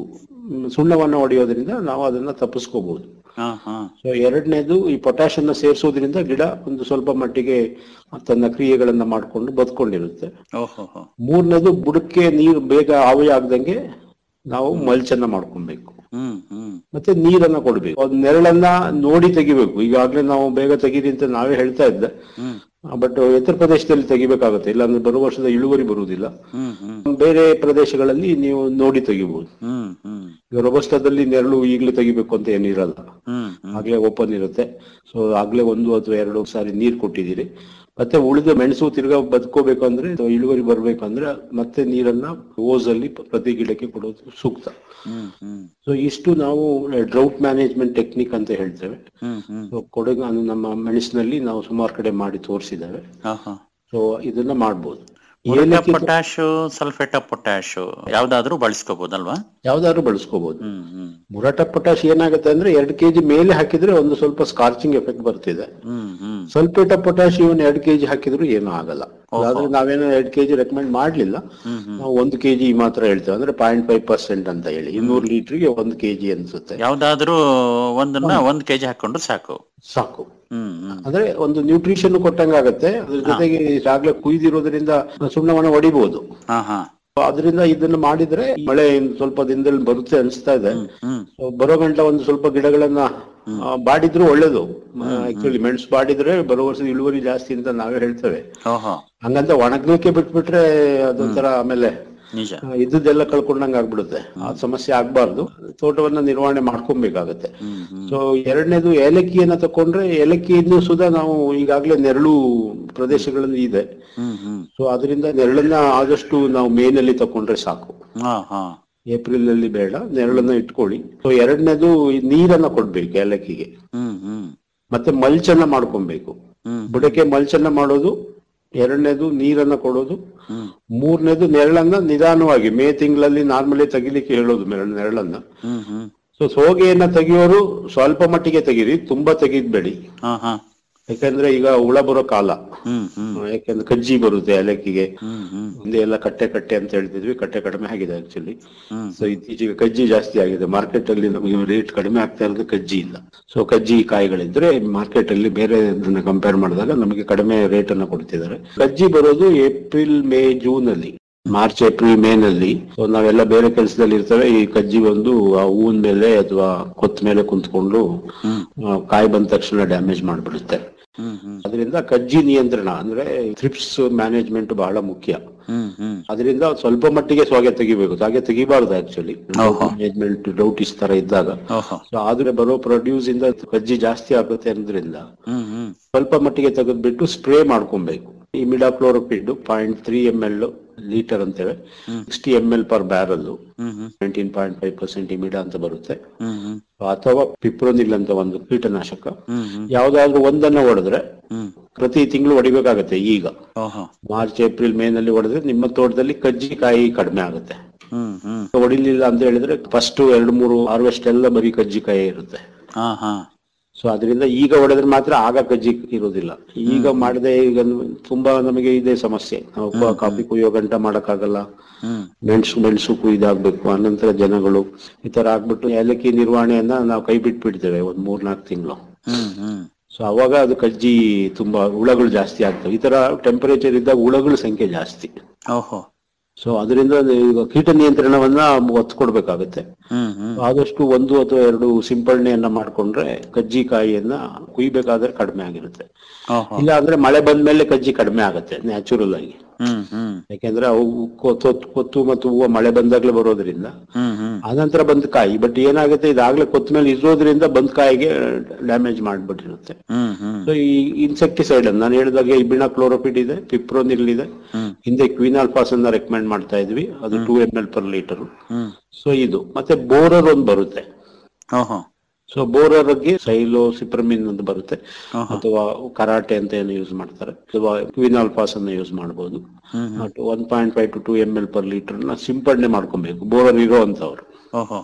ಮ್, ಸುಣ್ಣವನ್ನ ಹೊಡೆಯೋದ್ರಿಂದ ನಾವು ಅದನ್ನ ತಪ್ಪಿಸ್ಕೋಬಹುದು ಹಾ ಹಾ ಸೊ ಎರಡನೇದು ಈ ಪೊಟ್ಯಾಶ್ ಅನ್ನ ಸೇರಿಸೋದ್ರಿಂದ ಗಿಡ ಒಂದು ಸ್ವಲ್ಪ ಮಟ್ಟಿಗೆ ತನ್ನ ಕ್ರಿಯೆಗಳನ್ನ ಮಾಡ್ಕೊಂಡು ಬದುಕೊಂಡಿರುತ್ತೆ ಓಹೋ ಹೋ ಮೂರನೇದು ಬುಡಕ್ಕೆ ನೀರು ಬೇಗ ಆವಿ ಆಗ್ದಂಗೆ ನಾವು ಮಲ್ಚನ್ನ ಮಾಡ್ಕೊಬೇಕು ಹ್ಮ್ ಹ್ಮ್ ಮತ್ತೆ ನೀರನ್ನ ಕೊಡ್ಬೇಕು ಅದ್ ನೆರಳನ್ನ ನೋಡಿ ತೆಗಿಬೇಕು ಈಗಾಗ್ಲೇ ನಾವು ಬೇಗ ತೆಗೀರಿ ಅಂತ ನಾವೇ ಹೇಳ್ತಾ ಇದ್ದೆ ಹ್ಮ್ ಬಟ್ ಎತ್ತರ ಪ್ರದೇಶದಲ್ಲಿ ತೆಗಿಬೇಕಾಗುತ್ತೆ ಇಲ್ಲಾಂದ್ರೆ ಬರುವ ವರ್ಷದ ಇಳುವರಿ ಬರುವುದಿಲ್ಲ ಹ್ಮ್ ಹ್ಮ್ ಬೇರೆ ಪ್ರದೇಶಗಳಲ್ಲಿ ನೀವು ನೋಡಿ ತೆಗಿಬಹುದು ಹ್ಮ್ ಹ್ಮ್ ಈಗ ರೊಬಸ್ಟದಲ್ಲಿ ನೆರಳು ಈಗಲೇ ತೆಗಿಬೇಕು ಅಂತ ಏನಿರಲ್ಲ ಹ್ಮ್ ಹ್ಮ್ ಆಗ್ಲೇ ಓಪನ್ ಇರುತ್ತೆ ಸೊ ಆಗ್ಲೇ ಒಂದು ಅಥವಾ ಎರಡು ಸಾರಿ ನೀರ್ ಕೊಟ್ಟಿದ್ದೀರಿ ಮತ್ತೆ ಉಳಿದ ಮೆಣಸು ತಿರ್ಗಾ ಬದುಕೋಬೇಕು ಅಂದ್ರೆ ಅಥವಾ ಇಳುವರಿ ಬರ್ಬೇಕಂದ್ರೆ ಮತ್ತೆ ನೀರನ್ನ ಓಸ್ ಅಲ್ಲಿ ಪ್ರತಿ ಗಿಡಕ್ಕೆ ಕೊಡೋದು ಸೂಕ್ತ ಹ್ಮ್ ಹ್ಮ್ ಸೊ ಇಷ್ಟು ನಾವು ಡ್ರೌಟ್ ಮ್ಯಾನೇಜ್ಮೆಂಟ್ ಟೆಕ್ನಿಕ್ ಅಂತ ಹೇಳ್ತೇವೆ ಹ್ಮ್ ಹ್ಮ್ ಸೊ ಕೊಡಗು ಅದು ನಮ್ಮ ಮೆಣಸಿನಲ್ಲಿ ನಾವು ಸುಮಾರು ಕಡೆ ಮಾಡಿ ತೋರಿಸಿದ್ದೇವೆ ಹಾ ಹಾ ಸೊ ಇದನ್ನ ಮಾಡ್ಬೋದು ಮುರುಗ ಏಲಕ್ಕಿ ಪೊಟ್ಯಾಶ್ ಸಲ್ಫೇಟ್ ಆಫ್ ಪೊಟ್ಯಾಶ್ ಯಾವ್ದಾದ್ರೂ ಬಳಸ್ಕೋಬಹುದಲ್ವಾ ಯಾವ್ದಾದ್ರು ಬಳಸ್ಕೋಬಹುದು ಹ್ಮ್ ಹ್ಮ್ ಮುರಾಟ ಪೊಟ್ಯಾಶ್ ಏನಾಗುತ್ತೆ ಅಂದ್ರೆ ಎರಡು ಕೆಜಿ ಮೇಲೆ ಹಾಕಿದ್ರೆ ಒಂದು ಸ್ವಲ್ಪ ಸ್ಕಾರ್ಚಿಂಗ್ ಎಫೆಕ್ಟ್ ಬರ್ತಿದೆ hmm hmm sulphate of potash ಇವನ್ ಎರಡು ಕೆಜಿ ಹಾಕಿದ್ರು ಏನೂ ಆಗಲ್ಲ ಆದ್ರೆ ನಾವೇನೋ ಎರಡು ಕೆಜಿ ರೆಕಮೆಂಡ್ ಮಾಡ್ಲಿಲ್ಲ ಹ್ಮ್ ಹ್ಮ್ ನಾವು ಒಂದು ಕೆಜಿ ಮಾತ್ರ ಹೇಳ್ತೇವೆ ಅಂದ್ರೆ ಪಾಯಿಂಟ್ ಫೈವ್ ಪರ್ಸೆಂಟ್ ಅಂತ ಹೇಳಿ ಇನ್ನೂರು ಲೀಟರ್ಗೆ ಒಂದು ಕೆಜಿ ಅನ್ಸುತ್ತೆ ಯಾವ್ದಾದ್ರೂ ಒಂದನ್ನ ಒಂದ್ ಕೆಜಿ ಹಾಕೊಂಡ್ರು ಸಾಕು ಸಾಕು ಹ್ಮ್ ಹ್ಮ್ ಅಂದ್ರೆ ಒಂದು ನ್ಯೂಟ್ರಿಷನ್ ಕೊಟ್ಟಂಗಾಗತ್ತೆ ಅದ್ರ ಜೊತೆಗೆ ಈಗಾಗ್ಲೇ ಕುಯ್ದಿರೋದ್ರಿಂದ ಸುಣ್ಣವನ್ನ ಹೊಡಿಬಹುದು ಹಾ ಹಾ ಅದರಿಂದ ಇದನ್ನ ಮಾಡಿದ್ರೆ ಮಳೆ ಇನ್ ಸ್ವಲ್ಪ ದಿನದಲ್ಲಿ ಬರುತ್ತೆ ಅನಿಸ್ತಾ ಇದೆ ಹ್ಮ್ So, ಬರೋ ಗಂಟ ಒಂದು ಸ್ವಲ್ಪ ಗಿಡಗಳನ್ನ ಆ, ಬಾಡಿದ್ರು ಒಳ್ಳೇದು ಆಕ್ಚುಲಿ ಮೆಣಸು ಬಾಡಿದ್ರೆ ಬರೋ ವರ್ಷದ ಇಳುವರಿ ಜಾಸ್ತಿ ಅಂತ ನಾವೇ ಹೇಳ್ತೇವೆ ಓಹೋ ಹಂಗಂತ ಒಣಗ್ಲಿಕ್ಕೆ ಬಿಟ್ಬಿಟ್ರೆ ಅದೊಂಥರ ಆಮೇಲೆ ನಿಜ ಆ, ಇದ್ದುದೆಲ್ಲ ಕಳ್ಕೊಂಡಂಗ್ ಆಗ್ಬಿಡುತ್ತೆ ಆ ಸಮಸ್ಯೆ ಆಗ್ಬಾರ್ದು ತೋಟವನ್ನ ನಿರ್ವಹಣೆ ಮಾಡ್ಕೊಬೇಕಾಗತ್ತೆ ಹ್ಮ್ ಹ್ಮ್ ಸೊ ಎರಡನೇದು ಏಲಕ್ಕಿಯನ್ನ ತಕೊಂಡ್ರೆ ಏಲಕ್ಕಿಯನ್ನು ಸುಧಾ ನಾವು ಈಗಾಗ್ಲೇ ನೆರಳು ಪ್ರದೇಶಗಳಲ್ಲಿ ಇದೆ ಹ್ಮ್ ಹ್ಮ್ ಸೊ ಅದರಿಂದ ನೆರಳನ್ನ ಆದಷ್ಟು ನಾವು ಮೇನಲ್ಲಿ ತಕೊಂಡ್ರೆ ಸಾಕು ಹಾ ಹಾ ಏಪ್ರಿಲ್ ಅಲ್ಲಿ ಬೇಡ ನೆರಳನ್ನ ಇಟ್ಕೊಳ್ಳಿ ಸೊ ಎರಡನೇದು ನೀರನ್ನ ಕೊಡ್ಬೇಕು ಏಲಕ್ಕಿಗೆ ಹ್ಮ್ ಹ್ಮ್ ಮತ್ತೆ ಮಲ್ಚನ್ನ ಮಾಡ್ಕೊಬೇಕು ಹ್ಮ್ ಬುಡಕ್ಕೆ ಮಲ್ಚನ್ನ ಮಾಡೋದು ಎರಡನೇದು ನೀರನ್ನ ಕೊಡೋದು ಹ್ಮ್ ಮೂರನೇದು ನೆರಳನ್ನ ನಿಧಾನವಾಗಿ ಮೇ ತಿಂಗಳಲ್ಲಿ ನಾರ್ಮಲಿ ತೆಗಿಲಿಕ್ಕೆ ಹೇಳೋದು ಮೆರಳು ನೆರಳನ್ನ ಹ್ಮ್ ಹ್ಮ್ ಸೊ ಸೋಗೆಯನ್ನ ತೆಗಿಯೋರು ಸ್ವಲ್ಪ ಮಟ್ಟಿಗೆ ತೆಗೀರಿ ತುಂಬಾ ತೆಗಿದ್ಬೇಡಿ ಹಾ ಹಾ ಯಾಕಂದ್ರೆ ಈಗ ಹುಳ ಬರೋ ಕಾಲ ಹ್ಮ್ ಹ್ಮ್ ಯಾಕಂದ್ರೆ ಕಜ್ಜಿ ಬರುತ್ತೆ ಏಲಕ್ಕಿಗೆ ಹ್ಮ್ ಹ್ಮ್ ಮುಂದೆ ಎಲ್ಲ ಕಟ್ಟೆ ಕಟ್ಟೆ ಅಂತ ಹೇಳ್ತಿದ್ವಿ ಕಟ್ಟೆ ಕಡಿಮೆ ಆಗಿದೆ ಆಕ್ಚುಲಿ ಹ್ಮ್ ಸೊ ಇತ್ತೀಚೆಗೆ ಕಜ್ಜಿ ಜಾಸ್ತಿ ಆಗಿದೆ ಮಾರ್ಕೆಟ್ ಅಲ್ಲಿ ನಮಗೆ ರೇಟ್ ಕಡಿಮೆ ಆಗ್ತಾ ಇರೋದು ಕಜ್ಜಿ ಇಲ್ಲ ಸೊ ಕಜ್ಜಿ ಕಾಯಿಗಳಿದ್ರೆ ಮಾರ್ಕೆಟ್ ಅಲ್ಲಿ ಬೇರೆ ಕಂಪೇರ್ ಮಾಡಿದಾಗ ನಮಗೆ ಕಡಿಮೆ ರೇಟ್ ಅನ್ನ ಕೊಡ್ತಿದ್ದಾರೆ ಕಜ್ಜಿ ಬರೋದು ಏಪ್ರಿಲ್ ಮೇ ಜೂನ್ ಅಲ್ಲಿ ಮಾರ್ಚ್ ಏಪ್ರಿಲ್ ಮೇ ನಲ್ಲಿ ಸೊ ನಾವೆಲ್ಲ ಬೇರೆ ಕೆಲಸದಲ್ಲಿ ಇರ್ತೇವೆ ಈ ಕಜ್ಜಿ ಬಂದು ಆ ಹೂವಿನ ಮೇಲೆ ಅಥವಾ ಕೊತ್ತ ಮೇಲೆ ಕುಂತ್ಕೊಂಡು ಆ, ಕಾಯಿ ಬಂದ ತಕ್ಷಣ ಡ್ಯಾಮೇಜ್ ಮಾಡ್ಬಿಡುತ್ತೆ ಹ್ಮ್ ಹ್ಮ್ ಅದರಿಂದ ಕಜ್ಜಿ ನಿಯಂತ್ರಣ ಅಂದ್ರೆ ಥ್ರಿಪ್ಸ್ ಮ್ಯಾನೇಜ್ಮೆಂಟ್ ಬಹಳ ಮುಖ್ಯ ಹ್ಮ್ ಹ್ಮ್ ಅದರಿಂದ ಸ್ವಲ್ಪ ಮಟ್ಟಿಗೆ ಸೊಗೆ ತೆಗಿಬೇಕು ಹಾಗೆ ತೆಗಿಬಾರ್ದು ಆಕ್ಚುಲಿ ಓಹೋ. ಮ್ಯಾನೇಜ್ಮೆಂಟ್ ಡೌಟಿಸ್ ತರ ಇದ್ದಾಗ ಓಹೋ ಸೊ ಆದ್ರೆ ಬರೋ ಪ್ರೊಡ್ಯೂಸ್ ಇಂದ ಕಜ್ಜಿ ಜಾಸ್ತಿ ಆಗುತ್ತೆ ಅನ್ನೋದ್ರಿಂದ ಹ್ಮ್ ಹ್ಮ್ ಸ್ವಲ್ಪ ಮಟ್ಟಿಗೆ ತೆಗೆದ್ಬಿಟ್ಟು ಸ್ಪ್ರೇ ಮಾಡ್ಕೊಬೇಕು imidacloprid point three M L litre ಅಂತೇವೆ sixty M L per barrel hmm hmm nineteen point five percent imida ಅಂತ ಬರುತ್ತೆ ಹ್ಮ್ ಹ್ಮ್ ಅಥವಾ ಪಿಪ್ರೋನಿಲ್ ಅಂತ ಒಂದು ಕೀಟನಾಶಕ ಹ್ಮ್ ಹ್ಮ್ ಯಾವ್ದಾದ್ರು ಒಂದನ್ನ ಹೊಡೆದ್ರೆ ಹ್ಮ್ ಪ್ರತಿ ತಿಂಗಳು ಹೊಡಿಬೇಕಾಗತ್ತೆ ಈಗ ಓಹೋ ಮಾರ್ಚ್ ಏಪ್ರಿಲ್ ಮೇ ನಲ್ಲಿ ಹೊಡೆದ್ರೆ ನಿಮ್ಮ ತೋಟದಲ್ಲಿ ಕಜ್ಜಿ ಕಾಯಿ ಕಡಿಮೆ ಆಗುತ್ತೆ ಹ್ಮ್ ಹ್ಮ್ ಹೊಡಿಲಿಲ್ಲ ಅಂತ ಹೇಳಿದ್ರೆ ಫಸ್ಟ್ ಎರಡು ಮೂರು ಹಾರ್ವೆಸ್ಟ್ ಎಲ್ಲ ಬರೀ ಕಜ್ಜಿಕಾಯಿ ಇರುತ್ತೆ ಹಾ ಹಾ ಸೊ ಅದರಿಂದ ಈಗ ಹೊಡೆದ್ರೆ ಮಾತ್ರ ಆಗ ಕಜ್ಜಿ ಇರೋದಿಲ್ಲ ಈಗ ಮಾಡದೆ ಈಗ ತುಂಬಾ ನಮಗೆ ಇದೆ ಸಮಸ್ಯೆ ನಾವು ಕ- ಕಾಫಿ ಕುಯ್ಯೋ ಗಂಟ ಮಾಡಕ್ಕಾಗಲ್ಲ ಹ್ಮ್ ಮೆಣಸು ಮೆಣಸು ಕುಯ್ದಾಗ್ಬೇಕು ಅನಂತರ ಜನಗಳು ಈ ತರ ಆಗ್ಬಿಟ್ಟು ಏಲಕ್ಕಿ ನಿರ್ವಹಣೆಯನ್ನ ನಾವು ಕೈ ಬಿಟ್ಬಿಡ್ತೇವೆ ಒಂದ್ ಮೂರ್ ನಾಲ್ಕು ತಿಂಗಳು ಹ್ಮ್ ಹ್ಮ್ ಸೊ ಅವಾಗ ಅದು ಕಜ್ಜಿ ತುಂಬಾ ಹುಳಗಳು ಜಾಸ್ತಿ ಆಗ್ತವೆ ಈ ತರ ಟೆಂಪರೇಚರ್ ಇದ್ದಾಗ ಹುಳಗಳ ಸಂಖ್ಯೆ ಜಾಸ್ತಿ ಓಹೋ ಸೊ ಅದರಿಂದ ಈಗ ಕೀಟ ನಿಯಂತ್ರಣವನ್ನ ಒತ್ತು ಕೊಡ್ಬೇಕಾಗತ್ತೆ ಹ್ಮ್ ಹ್ಮ್ ಆದಷ್ಟು ಒಂದು ಅಥವಾ ಎರಡು ಸಿಂಪಡಣೆಯನ್ನ ಮಾಡ್ಕೊಂಡ್ರೆ ಕಜ್ಜಿ ಕಾಯಿಯನ್ನ ಕುಯ್ಬೇಕಾದ್ರೆ ಕಡಿಮೆ ಆಗಿರುತ್ತೆ ಓಹೋ ಇಲ್ಲ ಅಂದ್ರೆ ಮಳೆ ಬಂದ್ಮೇಲೆ ಕಜ್ಜಿ ಕಡಿಮೆ ಆಗುತ್ತೆ ನ್ಯಾಚುರಲ್ ಆಗಿ ಹ್ಮ್ ಹ್ಮ್ ಯಾಕೆಂದ್ರೆ ಅವು ಕೊತ್ತು ಕೊತ್ತು ಮತ್ತು ಹೂವು ಮಳೆ ಬಂದಾಗ್ಲೇ ಬರೋದ್ರಿಂದ ಹ್ಮ್ ಹ್ಮ್ ಆನಂತರ ಬಂದ ಕಾಯಿ ಬಟ್ ಏನಾಗುತ್ತೆ ಇದಾಗ್ಲೇ ಕೊತ್ತ ಮೇಲೆ ಇರೋದ್ರಿಂದ ಬಂದ ಕಾಯಿಗೆ ಡ್ಯಾಮೇಜ್ ಮಾಡ್ಬಿಟ್ಟಿರುತ್ತೆ ಹ್ಮ್ ಹ್ಮ್ ಸೊ ಈ ಇನ್ಸೆಕ್ಟಿಸೈಡ್ ನಾನು ಹೇಳಿದಾಗೆ ಇಬಿಣ ಕ್ಲೋರೋಪಿಡ್ ಇದೆ ಪಿಪ್ರೋನಿಲ್ ಇದೆ ಹ್ಮ್. ಹಿಂದೆ ಕ್ವಿನಾಲ್ಫಾಸ್ ಅನ್ನ ರೆಕಮೆಂಡ್ ಮಾಡ್ತಾ ಇದ್ವಿ ಅದು two M L per litre hmm so ಇದು ಮತ್ತೆ ಬೋರರ್ ಒಂದು ಬರುತ್ತೆ ಓಹೋ ಸೊ ಬೋರರ್ಗೆ ಸೈಲೋ ಸಿಪ್ರಮಿನ್ ಅಂತ ಬರುತ್ತೆ ಆಹಾ. ಅಥವಾ ಕರಾಟೆ ಅಂತ ಏನು ಯೂಸ್ ಮಾಡ್ತಾರೆ ಅಥವಾ ಕ್ವಿನಾಲ್ಫಾಸ್ ಅನ್ನ ಯೂಸ್ ಮಾಡಬಹುದು hmm one point five to two M L per litre ನ ಸಿಂಪಡಣೆ ಮಾಡ್ಕೊಬೇಕು ಬೋರರ್ ಇರೋ ಅಂತವ್ರು ಓಹೋ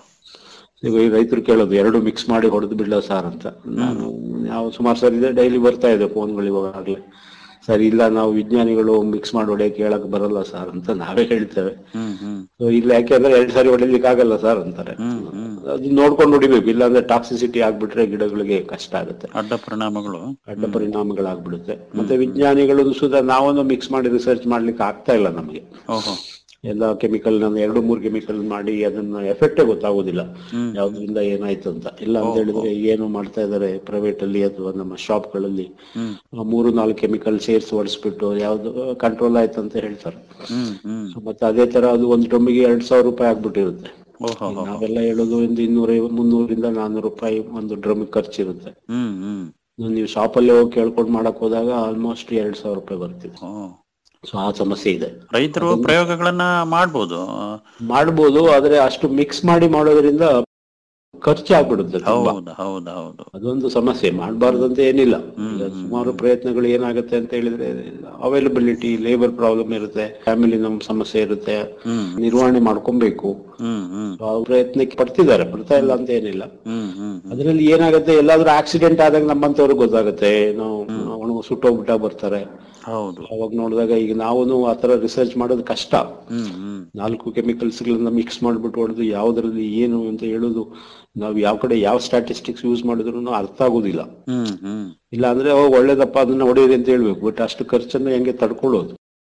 ಈಗ ಈ ರೈತರು ಕೇಳೋದು ಎರಡು ಮಿಕ್ಸ್ ಮಾಡಿ ಹೊಡೆದು ಬಿಡ್ಲ ಸರ್ ಅಂತ ನಾನು ನಾವು ಸುಮಾರು ಸರಿ ಇದೆ ಡೈಲಿ ಬರ್ತಾ ಇದೆ ಫೋನ್ಗಳು ಇವಾಗಲೇ ಸರ್ ಇಲ್ಲ ನಾವು ವಿಜ್ಞಾನಿಗಳು ಮಿಕ್ಸ್ ಮಾಡಿ ಹೊಡೆಯಕ್ಕೆ ಹೇಳಕ್ ಬರಲ್ಲ ಸರ್ ಅಂತ ನಾವೇ ಹೇಳ್ತೇವೆ ಹ್ಮ್ ಹ್ಮ್ So ಇಲ್ಲ ಯಾಕೆಂದ್ರೆ ಎರಡು ಸಾರಿ ಹೊಡಿಲಿಕ್ಕೆ ಆಗಲ್ಲ ಸರ್ ಅಂತಾರೆ ಹ್ಮ್ ಹ್ಮ್ ಅದು ನೋಡ್ಕೊಂಡು ಹೊಡಿಬೇಕು ಇಲ್ಲಾಂದ್ರೆ ಟಾಕ್ಸಿಸಿಟಿ ಆಗ್ಬಿಟ್ರೆ ಗಿಡಗಳಿಗೆ ಕಷ್ಟ ಆಗುತ್ತೆ ಅಡ್ಡ ಪರಿಣಾಮಗಳು ಅಡ್ಡ ಪರಿಣಾಮಗಳಾಗ್ಬಿಡುತ್ತೆ ಮತ್ತೆ ವಿಜ್ಞಾನಿಗಳು ಸುಧಾ ನಾವೊಂದು ಮಿಕ್ಸ್ ಮಾಡಿ ರಿಸರ್ಚ್ ಮಾಡ್ಲಿಕ್ಕೆ ಆಗ್ತಾ ಇಲ್ಲ ನಮಗೆ ಓಹೋ ಎಲ್ಲ ಕೆಮಿಕಲ್ ನಾನು ಎರಡು ಮೂರು ಕೆಮಿಕಲ್ ಮಾಡಿ ಅದನ್ನ ಎಫೆಕ್ಟೇ ಗೊತ್ತಾಗೋದಿಲ್ಲ ಹ್ಮ್. ಯಾವ್ದ್ರಿಂದ ಏನಾಯ್ತು ಅಂತ ಇಲ್ಲ ಅಂತ ಹೇಳಿದ್ರೆ ಏನು ಮಾಡ್ತಾ ಇದಾರೆ ಪ್ರೈವೇಟ್ ಅಲ್ಲಿ ಅಥವಾ ನಮ್ಮ ಶಾಪ್ ಗಳಲ್ಲಿ ಹ್ಮ್ ಆ ಮೂರು ನಾಲ್ಕು ಕೆಮಿಕಲ್ ಸೇರ್ಸಿ ಹೊಡಿಸ್ಬಿಟ್ಟು ಯಾವ್ದು ಕಂಟ್ರೋಲ್ ಆಯ್ತು ಅಂತ ಹೇಳ್ತಾರೆ ಹ್ಮ್ ಹ್ಮ್ So ಮತ್ತೆ ಅದೇ ತರ ಅದು ಒಂದು ಟೊಮ್ಮಿಗೆ ಎರಡ್ ಸಾವಿರ ರೂಪಾಯಿ ಆಗ್ಬಿಟ್ಟಿರುತ್ತೆ ಓಹೋ ಈಗ ನಾವೆಲ್ಲ ಹೇಳೋದು ಒಂದು ಇನ್ನೂರ ಮುನ್ನೂರಿಂದ ನಾನ್ನೂರು ರೂಪಾಯಿ ಒಂದು ಡ್ರಮ್ ಖರ್ಚಿರುತ್ತೆ ಹ್ಮ್ ಹ್ಮ್ ನೀವು ಶಾಪ್ ಅಲ್ಲೇ ಹೋಗಿ ಕೇಳ್ಕೊಂಡು ಮಾಡಕ್ ಹೋದಾಗ ಆಲ್ಮೋಸ್ಟ್ ಎರಡ್ ಸಾವಿರ ರೂಪಾಯಿ ಬರ್ತಿದೆ ಓ ಸೊ ಆ ಸಮಸ್ಯೆ ಇದೆ ರೈತರು ಪ್ರಯೋಗಗಳನ್ನ ಮಾಡ್ಬೋದು ಮಾಡ್ಬೋದು ಆದ್ರೆ ಅಷ್ಟು ಮಿಕ್ಸ್ ಮಾಡಿ ಮಾಡೋದ್ರಿಂದ ಖರ್ಚಾಗ್ಬಿಡುತ್ತೆ ತುಂಬಾ ಹೌದು ಹೌದು ಹೌದು ಅದೊಂದು ಸಮಸ್ಯೆ ಮಾಡಬಾರ್ದು ಅಂತ ಏನಿಲ್ಲ ಈಗ ಸುಮಾರು ಪ್ರಯತ್ನಗಳು ಏನಾಗುತ್ತೆ ಅಂತ ಹೇಳಿದ್ರೆ ಅವೈಲಬಿಲಿಟಿ ಲೇಬರ್ ಪ್ರಾಬ್ಲಮ್ ಇರುತ್ತೆ ಫ್ಯಾಮಿಲಿ ನಮ್ ಸಮಸ್ಯೆ ಇರುತ್ತೆ ಹ್ಮ್ ನಿರ್ವಹಣೆ ಮಾಡ್ಕೊಬೇಕು ಹ್ಮ್ ಹ್ಮ್ ಆ ಪ್ರಯತ್ನಕ್ಕೆ ಪಡ್ತಿದ್ದಾರೆ ಪಡ್ತಾ ಇಲ್ಲ ಅಂತ ಏನಿಲ್ಲ ಹ್ಮ್ ಹ್ಮ್ ಅದ್ರಲ್ಲಿ ಏನಾಗುತ್ತೆ ಎಲ್ಲಾದ್ರೂ ಆಕ್ಸಿಡೆಂಟ್ ಆದಾಗ ನಮ್ಮಂತವ್ರಿಗೆ ಗೊತ್ತಾಗುತ್ತೆ ಏನೋ ಅವನು ಸುಟ್ಟೋಗ್ಬಿಟ್ಟ ಬರ್ತಾರೆ ಹೌದು ಅವಾಗ ನೋಡಿದಾಗ ಈಗ ನಾವು ಆತರ ರಿಸರ್ಚ್ ಮಾಡೋದು ಕಷ್ಟ ಹ್ಮ್ ಹ್ಮ್ ನಾಲ್ಕು ಕೆಮಿಕಲ್ಸ್ ಗಳನ್ನ ಮಿಕ್ಸ್ ಮಾಡ್ಬಿಟ್ಟು ಹೊಡೆದು ಯಾವ್ದ್ರಲ್ಲಿ ಏನು ಅಂತ ಹೇಳೋದು ನಾವು ಯಾವ ಕಡೆ ಯಾವ ಸ್ಟ್ಯಾಟಿಸ್ಟಿಕ್ಸ್ ಯೂಸ್ ಮಾಡಿದ್ರು ಅರ್ಥ ಆಗೋದಿಲ್ಲ ಹ್ಮ್ ಹ್ಮ್ ಇಲ್ಲ ಅಂದ್ರೆ ಅವಾಗ ಒಳ್ಳೇದಪ್ಪ ಅದನ್ನ ಹೊಡೆಯಿರಿ ಅಂತ ಹೇಳ್ಬೇಕು ಬಟ್ ಅಷ್ಟು ಖರ್ಚನ್ನ ಹೆಂಗೆ ತಡ್ಕೊಳ್ಳೋದು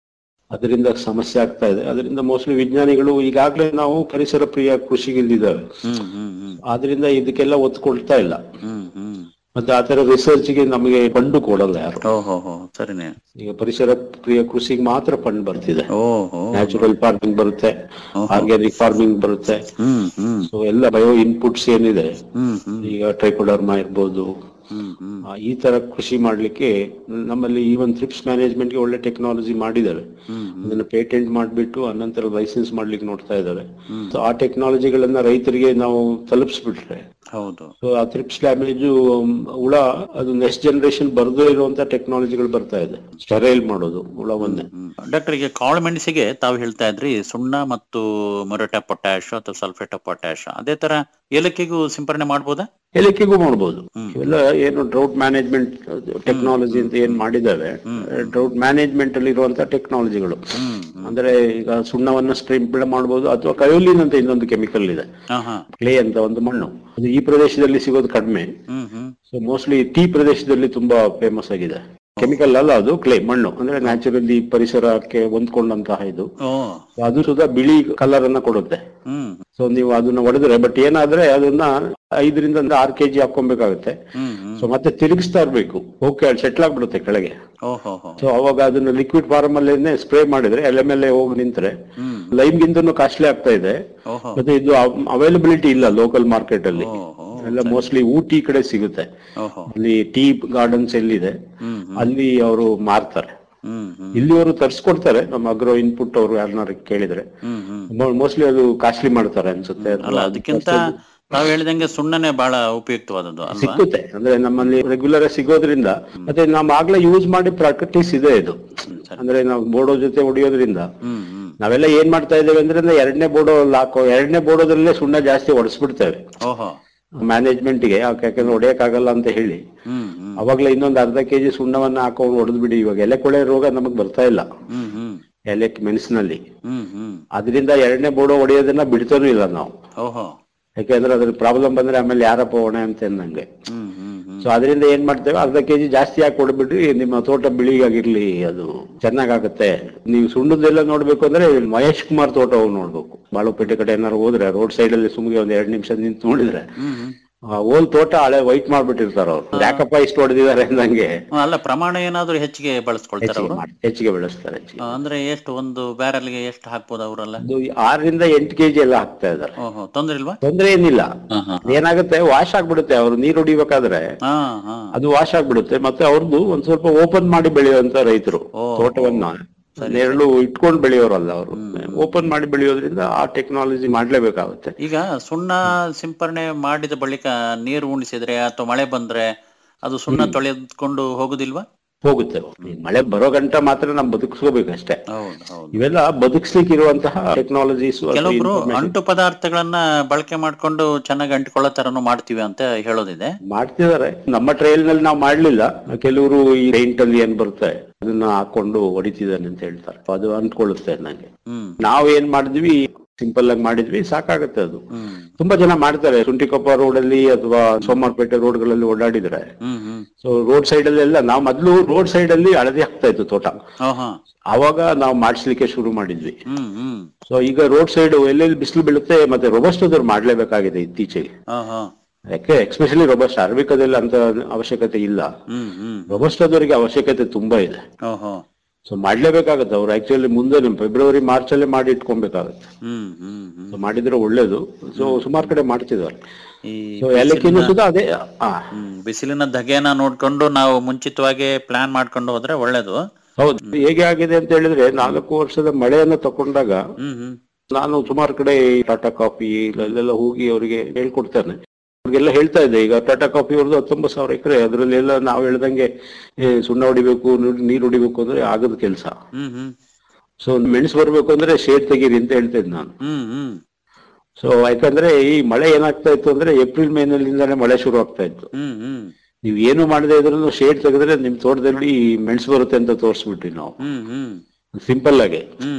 ಅದರಿಂದ ಸಮಸ್ಯೆ ಆಗ್ತಾ ಇದೆ ಅದರಿಂದ ಮೋಸ್ಟ್ಲಿ ವಿಜ್ಞಾನಿಗಳು ಈಗಾಗಲೇ ನಾವು ಪರಿಸರ ಪ್ರಿಯ ಕೃಷಿಗಿಲ್ಲಿದ್ದಾವೆ ಹ್ಮ್ ಹ್ಮ್ ಹ್ಮ್ ಆದ್ರಿಂದ ಇದಕ್ಕೆಲ್ಲ ಒತ್ತು ಕೊಡ್ತಾ ಇಲ್ಲ ಹ್ಮ್ ಹ್ಮ್ ಮತ್ತೆ ಆ ತರ ರಿಸರ್ಚ್ ಗೆ ನಮಗೆ ಫಂಡು ಕೊಡಲ್ಲ ಯಾರು ಓಹೋ ಹೋ ಸರಿನೇ ಈಗ ಪರಿಸರ ಪ್ರಿಯ ಕೃಷಿಗೆ ಮಾತ್ರ ಫಂಡ್ ಬರ್ತಿದೆ ಓಹೋ ನ್ಯಾಚುರಲ್ ಫಾರ್ಮಿಂಗ್ ಬರುತ್ತೆ ಆರ್ಗ್ಯಾನಿಕ್ ಫಾರ್ಮಿಂಗ್ ಬರುತ್ತೆ ಹ್ಮ್ ಹ್ಮ್ ಸೊ ಎಲ್ಲ ಬಯೋ ಇನ್ಪುಟ್ಸ್ ಏನಿದೆ ಹ್ಮ್ ಹ್ಮ್ ಈಗ ಟ್ರೈಕೋಡರ್ಮಾ ಇರ್ಬೋದು ಹ್ಮ್ ಹ್ಮ್ ಆ, ಈ ತರ ಕೃಷಿ ಮಾಡ್ಲಿಕ್ಕೆ ನಮ್ಮಲ್ಲಿ ಈವನ್ ಥ್ರಿಪ್ಸ್ ಮ್ಯಾನೇಜ್ಮೆಂಟ್ ಗೆ ಒಳ್ಳೆ ಟೆಕ್ನಾಲಜಿ ಮಾಡಿದ್ದಾರೆ ಅದನ್ನ ಪೇಟೆಂಟ್ ಮಾಡ್ಬಿಟ್ಟು ಅನಂತರ ಲೈಸೆನ್ಸ್ ಮಾಡ್ಲಿಕ್ಕೆ ನೋಡ್ತಾ ಇದ್ದಾರೆ So, ಆ ಟೆಕ್ನಾಲಜಿಗಳನ್ನ ರೈತರಿಗೆ ನಾವು ತಲುಪಿಸ್ಬಿಟ್ರೆ ಹೌದು ಸೊ ಆ ಥ್ರಿಪ್ಸ್ ಡ್ಯಾಮೇಜ್ ಹುಳ ಅದು ನೆಕ್ಸ್ಟ್ ಜನರೇಷನ್ ಬರದೇ ಇರುವಂತ ಟೆಕ್ನಾಲಜಿಗಳು ಬರ್ತಾ ಇದೆ ಸ್ಟೆರೈಲ್ ಮಾಡೋದು ಹುಳವನ್ನೇ ಡಾಕ್ಟರ್ ಈಗ ಕಾಳು ಮೆಣಸಿಗೆ ತಾವು ಹೇಳ್ತಾ ಇದ್ರಿ ಸುಣ್ಣ ಮತ್ತು ಮೊರಟ ಪೊಟ್ಯಾಶ್ ಅಥವಾ ಸಲ್ಫೇಟ್ ಆಫ್ ಪೊಟ್ಯಾಶ್ ಅದೇ ತರ ಏಲಕ್ಕಿಗೂ ಸಿಂಪರಣೆ ಮಾಡ್ಬೋದಾ ಏಲಕ್ಕಿಗೂ ಮಾಡ್ಬೋದು ಇವೆಲ್ಲ ಏನು ಡ್ರೌಟ್ ಮ್ಯಾನೇಜ್ಮೆಂಟ್ ಟೆಕ್ನಾಲಜಿ ಅಂತ ಏನ್ ಮಾಡಿದಾವೆ ಡ್ರೌಟ್ ಮ್ಯಾನೇಜ್ಮೆಂಟ್ ಅಲ್ಲಿ ಇರುವಂತ ಟೆಕ್ನಾಲಜಿಗಳು ಅಂದ್ರೆ ಈಗ ಸುಣ್ಣವನ್ನ ಸ್ಟ್ರಿಂಪ್ ಮಾಡಬಹುದು ಅಥವಾ ಕಯೋಲಿನ್ ಅಂತ ಇನ್ನೊಂದು ಕೆಮಿಕಲ್ ಇದೆ ಹಾ ಹಾ ಕ್ಲೇ ಅಂತ ಒಂದು ಮಣ್ಣು ಅದು ಈ ಪ್ರದೇಶದಲ್ಲಿ ಸಿಗೋದು ಕಡಿಮೆ hmm hmm so mostly tea ಪ್ರದೇಶದಲ್ಲಿ ತುಂಬಾ ಫೇಮಸ್ ಆಗಿದೆ ಕೆಮಿಕಲ್ ಅಲ್ಲ ಅದು ಕ್ಲೇ ಮಣ್ಣು ಅಂದ್ರೆ ನ್ಯಾಚುರಲಿ ಪರಿಸರಕ್ಕೆ ಹೊಂದ್ಕೊಂಡಂತಹ ಇದು ಓ So ಅದು ಸುಧಾ ಬಿಳಿ ಕಲರ್ ಅನ್ನ ಕೊಡುತ್ತೆ ಹ್ಮ್ ಸೊ ನೀವು ಅದನ್ನ ಹೊಡೆದ್ರೆ ಬಟ್ ಏನಾದ್ರೆ ಅದನ್ನ ಐದರಿಂದ ಆರು ಕೆಜಿ ಹಾಕೊಬೇಕಾಗುತ್ತೆ ಹ್ಮ್ ಹ್ಮ್ ಸೊ ಮತ್ತೆ ತಿರುಗಿಸ್ತಾ ಇರ್ಬೇಕು ಓಕೆ ಅಲ್ಲಿ ಸೆಟ್ಲ್ ಆಗ್ಬಿಡುತ್ತೆ ಕೆಳಗೆ ಓಹೋ ಹೋ ಸೊ ಅವಾಗ ಅದನ್ನ ಲಿಕ್ವಿಡ್ ಫಾರ್ಮ್ ಅಲ್ಲೇನೆ ಸ್ಪ್ರೇ ಮಾಡಿದ್ರೆ ಎಲೆ ಮೇಲೆ ಹೋಗಿ ನಿಂತ್ರೆ ಹ್ಮ್ ಲೈಮ್ ಗಿಂತನೂ ಕಾಸ್ಟ್ಲಿ ಆಗ್ತಾ ಇದೆ ಓಹೋ ಮತ್ತೆ ಇದು ಅವೈಲಬಿಲಿಟಿ ಇಲ್ಲ ಲೋಕಲ್ ಮಾರ್ಕೆಟ್ ಅಲ್ಲಿ ಓಹೋ ಎಲ್ಲ ಮೋಸ್ಟ್ಲಿ ಊಟಿ ಕಡೆ ಸಿಗುತ್ತೆ ಓಹೋ ಅಲ್ಲಿ ಟೀ ಗಾರ್ಡನ್ಸ್ ಎಲ್ಲಿದೆ ಹ್ಮ್ ಅಲ್ಲಿ ಅವರು ಮಾರ್ತಾರೆ ಹ್ಮ್ ಹ್ಮ್ ಇಲ್ಲಿ ಅವರು ತರ್ಸ್ಕೊಡ್ತಾರೆ ನಮ್ಮ ಅಗ್ರೋ ಇನ್ಪುಟ್ ಅವರು ಯಾರನ್ನಾರು ಕೇಳಿದ್ರೆ ಹ್ಮ್ ಹ್ಮ್ ಮೋಸ್ಟ್ಲಿ ಅದು ಕಾಸ್ಟ್ಲಿ ಮಾಡ್ತಾರೆ ಅನ್ಸುತ್ತೆ ಅಲ್ಲ ಅದಕ್ಕಿಂತ ತಾವು ಹೇಳಿದಂಗೆ ಸುಣ್ಣನೆ ಬಹಳ ಉಪಯುಕ್ತವಾದದ್ದು ಅಲ್ವಾ ಸಿಕ್ಕುತ್ತೆ ಅಂದ್ರೆ ನಮ್ಮಲ್ಲಿ ರೆಗ್ಯುಲರ್ ಸಿಗೋದ್ರಿಂದ ಮತ್ತೆ ನಾವು ಆಗ್ಲೇ ಯೂಸ್ ಮಾಡಿ ಪ್ರಾಕ್ಟೀಸ್ ಇದೆ ಇದು ಅಂದ್ರೆ ನಾವು ಬೋಡೋ ಜೊತೆ ಹೊಡಿಯೋದ್ರಿಂದ ಹ್ಮ್ ಹ್ಮ್ ನಾವೆಲ್ಲ ಏನ್ ಮಾಡ್ತಾ ಇದ್ದೇವೆ ಅಂದ್ರೆ ಎರಡನೇ ಬೋಡೋ ಹಾಕೋ ಎರಡನೇ ಬೋಡೋದ್ರಲ್ಲೇ ಸುಣ್ಣ ಜಾಸ್ತಿ ಹೊಡೆಸ್ಬಿಡ್ತೇವೆ ಓಹೋ ಮ್ಯಾನೇಜ್ಮೆಂಟ್ ಗೆ ಯಾಕಂದ್ರೆ ಹೊಡೆಯಕ್ಕಾಗಲ್ಲ ಅಂತ ಹೇಳಿ ಹ್ಮ್ ಹ್ಮ್ ಅವಾಗ್ಲೇ ಇನ್ನೊಂದು ಅರ್ಧ ಕೆಜಿ ಸುಣ್ಣವನ್ನ ಹಾಕೊಂಡು ಹೊಡೆದ್ ಬಿಡಿ ಇವಾಗ ಎಲೆ ಕೊಳೆ ರೋಗ ನಮಗ್ ಬರ್ತಾ ಇಲ್ಲ ಹ್ಮ್ ಹ್ಮ್ ಎಲೆ ಮೆಣಸಿನಲ್ಲಿ ಹ್ಮ್ ಹ್ಮ್ ಅದರಿಂದ ಎರಡನೇ ಬೋಡೋ ಹೊಡೆಯೋದನ್ನ ಬಿಡ್ತಾನೂ ಇಲ್ಲ ನಾವು ಓಹೋ ಯಾಕೆಂದ್ರೆ ಅದ್ರ ಪ್ರಾಬ್ಲಮ್ ಬಂದ್ರೆ ಆಮೇಲೆ ಯಾರಪ್ಪ ಹೊಣೆ ಅಂತ ನಂಗೆ ಹ್ಮ್ ಹ್ಮ್ ಹ್ಮ್ ಸೊ ಅದರಿಂದ ಏನ್ ಮಾಡ್ತೇವೆ ಅರ್ಧ ಕೆಜಿ ಜಾಸ್ತಿ ಹಾಕಿ ಕೊಡ್ಬಿಟ್ರಿ ನಿಮ್ಮ ತೋಟ ಬಿಳಿಗಾಗಿರ್ಲಿ ಅದು ಚೆನ್ನಾಗಾಗುತ್ತೆ ನೀವು ಸುಣ್ಣದೆಲ್ಲ ನೋಡ್ಬೇಕು ಅಂದ್ರೆ ಮಹೇಶ್ ಕುಮಾರ್ ತೋಟ ಹೋಗಿ ನೋಡ್ಬೇಕು ಬಾಳುಪೇಟೆ ಕಡೆ ಏನಾರು ಹೋದ್ರೆ ರೋಡ್ ಸೈಡ್ ಅಲ್ಲಿ ಸುಮ್ಗೆ ಒಂದ್ ಎರಡ್ ನಿಮಿಷ ನಿಂತು ನೋಡಿದ್ರೆ ಹ್ಮ್ ಹ್ಮ್ ಆ ಓಲ್ ತೋಟ ಹಳೆ ವೈಟ್ ಮಾಡ್ಬಿಟ್ಟಿರ್ತಾರ ಅವ್ರು ಯಾಕಪ್ಪ ಇಷ್ಟು ಹೊಡೆದಿದ್ದಾರೆ ಅಂದಂಗೆ ಹ್ಮ್, ಅಲ್ಲ ಪ್ರಮಾಣ ಏನಾದ್ರೂ ಹೆಚ್ಚಿಗೆ ಬಳಸ್ಕೊಳ್ತಾರ ಹೆಚ್ಚಿಗೆ ಅವರು ಮಾಡಿ ಹೆಚ್ಚಿಗೆ ಬೆಳೆಸ್ತಾರೆ ಹೆಚ್ಚಿಗೆ ಅಂದ್ರೆ ಎಷ್ಟು ಒಂದು ಬ್ಯಾರಲ್ಗೆ ಎಷ್ಟು ಹಾಕ್ಬೋದು ಅವರೆಲ್ಲ ಅದು ಆರರಿಂದ ಎಂಟು ಕೆಜಿ ಎಲ್ಲ ಹಾಕ್ತಾ ಇದಾರೆ ಓಹೋ ತೊಂದ್ರೆ ಇಲ್ವಾ ತೊಂದ್ರೆ ಏನಿಲ್ಲ ಹಾ ಹಾ ಏನಾಗುತ್ತೆ ವಾಶ್ ಆಗ್ಬಿಡುತ್ತೆ ಅವ್ರು ನೀರು ಹೊಡಿಬೇಕಾದ್ರೆ ಹಾ ಹಾ ಅದು ವಾಶ್ ಆಗ್ಬಿಡುತ್ತೆ ಮತ್ತೆ ಅವ್ರದ್ದು ಒಂದ್ ಸ್ವಲ್ಪ ಓಪನ್ ಮಾಡಿ ಬೆಳೆಯುವಂತ ರೈತರು ಓ. ತೋಟವನ್ನ ನೆರಳು ಇಟ್ಕೊಂಡು ಬೆಳೆಯೋರಲ್ಲ ಅವರು ಓಪನ್ ಮಾಡಿ ಬೆಳೆಯೋದ್ರಿಂದ ಆ ಟೆಕ್ನಾಲಜಿ ಮಾಡ್ಲೇಬೇಕಾಗುತ್ತೆ ಈಗ ಸುಣ್ಣ ಸಿಂಪರಣೆ ಮಾಡಿದ ಬಳಿಕ ನೀರು ಉಣಿಸಿದ್ರೆ ಅಥವಾ ಮಳೆ ಬಂದ್ರೆ ಅದು ಸುಣ್ಣ ತೊಳೆದುಕೊಂಡು ಹೋಗುದಿಲ್ವಾ ಹೋಗುತ್ತೆ ಈ ಮಳೆ ಬರೋ ಗಂಟ ಮಾತ್ರ ನಾವು ಬದುಕಿಸ್ಕೋಬೇಕಷ್ಟೇ ಹೌದು ಹೌದು ಇವೆಲ್ಲ ಬದುಕಿಸ್ಲಿಕ್ಕೆ ಇರುವಂತಹ ಟೆಕ್ನಾಲಜೀಸ್ ಕೆಲವೊಬ್ರು ಅಂಟು ಪದಾರ್ಥಗಳನ್ನ ಬಳಕೆ ಮಾಡ್ಕೊಂಡು ಚೆನ್ನಾಗಿ ಅಂಟಿಕೊಳ್ಳೋ ತರನು ಮಾಡ್ತೀವಿ ಅಂತ ಹೇಳೋದಿದೆ ಮಾಡ್ತಿದ್ದಾರೆ ನಮ್ಮ ಟ್ರಯಲ್ ನಲ್ಲಿ ನಾವು ಮಾಡ್ಲಿಲ್ಲ ಕೆಲವರು ಈ ಪೇಂಟ್ ಅಲ್ಲಿ ಏನ್ ಬರುತ್ತೆ ಅದನ್ನ ಹಾಕೊಂಡು ಹೊಡಿತಿದ್ದಾನೆ ಅಂತ ಹೇಳ್ತಾರೆ ಅದು ಅಂಟ್ಕೊಳ್ಳುತ್ತೆ ನಂಗೆ ಹ್ಮ್ ನಾವ್ ಏನ್ ಮಾಡಿದ್ವಿ ಸಿಂಪಲ್ ಆಗಿ ಮಾಡಿದ್ವಿ ಸಾಕಾಗತ್ತೆ ಅದು ಹ್ಮ್ ತುಂಬಾ ಜನ ಮಾಡ್ತಾರೆ ಸುಂಟಿಕೊಪ್ಪ ರೋಡ್ ಅಲ್ಲಿ ಅಥವಾ ಸೋಮವಾರಪೇಟೆ ರೋಡ್ಗಳಲ್ಲಿ ಓಡಾಡಿದ್ರೆ hmm hmm so road side ಅಲ್ಲಿ ಎಲ್ಲ ನಾವು ಮೊದ್ಲು ರೋಡ್ ಸೈಡ್ ಅಲ್ಲಿ ಹಳದಿ ಆಗ್ತಾ ಇತ್ತು ತೋಟ ಹಾ ಹಾ ಅವಾಗ ನಾವು ಮಾಡಿಸ್ಲಿಕ್ಕೆ ಶುರು ಮಾಡಿದ್ವಿ ಹ್ಮ್ ಹ್ಮ್ ಸೊ ಈಗ ರೋಡ್ ಸೈಡ್ ಎಲ್ಲೆಲ್ಲಿ ಬಿಸಿಲು ಬೀಳುತ್ತೆ ಮತ್ತೆ ರೊಬಸ್ಟೋದವ್ರು ಮಾಡ್ಲೇಬೇಕಾಗಿದೆ ಇತ್ತೀಚೆಗೆ ಹಾ ಹಾ ಯಾಕೆ ಎಕ್ಸ್ಪೆಷಲಿ ರೊಬಸ್ಟ್ ಅರಬಿಕದಲ್ಲಿ ಅಂತ ಅವಶ್ಯಕತೆ ಇಲ್ಲ ಹ್ಮ್ ಹ್ಮ್ ರೊಬಸ್ಟೋದವರಿಗೆ ಅವಶ್ಯಕತೆ ತುಂಬಾ ಇದೆ ಓಹೋ ಸೊ ಮಾಡ್ಲೇಬೇಕಾಗತ್ತೆ ಅವ್ರು ಆಕ್ಚುಲಿ ಮುಂದೆ ಫೆಬ್ರವರಿ ಮಾರ್ಚ್ ಅಲ್ಲೇ ಮಾಡಿ ಇಟ್ಕೊಬೇಕಾಗತ್ತೆ ಹ್ಮ್ ಹ್ಮ್ ಹ್ಮ್ ಸೊ ಮಾಡಿದ್ರೆ ಒಳ್ಳೇದು ಸೊ ಸುಮಾರು ಕಡೆ ಮಾಡ್ತಿದ್ದಾರೆ ಈ ಸೊ ಏಲಕ್ಕಿನೂ ಸುಧಾ ಅದೇ ಆ ಹ್ಮ್ ಬಿಸಿಲಿನ ಧಗೆನ ನೋಡ್ಕೊಂಡು ನಾವು ಮುಂಚಿತವಾಗಿ ಪ್ಲಾನ್ ಮಾಡ್ಕೊಂಡು ಹೋದ್ರೆ ಒಳ್ಳೇದು ಹೌದು ಹೇಗೆ ಆಗಿದೆ ಅಂತ ಹೇಳಿದ್ರೆ ನಾಲ್ಕು ವರ್ಷದ ಮಳೆಯನ್ನ ತಕೊಂಡಾಗ ಹ್ಮ್ ಹ್ಮ್ ನಾನು ಸುಮಾರು ಕಡೆ ಟಾಟಾ ಕಾಫಿ ಅಲ್ಲೆಲ್ಲ ಹೋಗಿ ಅವರಿಗೆ ಹೇಳ್ಕೊಡ್ತೇನೆ ಅವ್ರಿಗೆಲ್ಲ ಹೇಳ್ತಾ ಇದ್ದೆ ಈಗ ಟಾಟಾ ಕಾಫಿ ಅವ್ರದ್ದು ಹತ್ತೊಂಬತ್ತು ಸಾವಿರ ಎಕರೆ ಅದರಲ್ಲಿ ಎಲ್ಲ ನಾವು ಹೇಳ್ದಂಗೆ ಏ, ಸುಣ್ಣ ಹೊಡಿಬೇಕು ನೀರ್- ನೀರ್ ಹೊಡಿಬೇಕು ಅಂದ್ರೆ ಆಗದ ಕೆಲಸ ಹ್ಮ್ ಹ್ಮ್ ಸೊ ಮೆಣಸು ಬರ್ಬೇಕು ಅಂದ್ರೆ ಶೇಡ್ ತೆಗೀರಿ ಅಂತ ಹೇಳ್ತಾ ಇದ್ದೆ ನಾನು ಹ್ಮ್ ಹ್ಮ್ ಸೊ ಯಾಕಂದ್ರೆ ಈ ಮಳೆ ಏನಾಗ್ತಾ ಇತ್ತು ಅಂದ್ರೆ ಏಪ್ರಿಲ್ ಮೇನಲ್ಲಿಂದಾನೆ ಮಳೆ ಶುರು ಆಗ್ತಾ ಇತ್ತು ಹ್ಮ್ ಹ್ಮ್ ನೀವು ಏನು ಮಾಡದೆ ಇದ್ರೂ ಶೇಡ್ ತೆಗೆದ್ರೆ ನಿಮ್ ತೋಟದಲ್ಲಿ ಮೆಣಸು ಬರುತ್ತೆ ಅಂತ ತೋರಿಸ್ಬಿಟ್ವಿ ನಾವು ಹ್ಮ್ ಹ್ಮ್ ಸಿಂಪಲ್ ಆಗಿ ಹ್ಮ್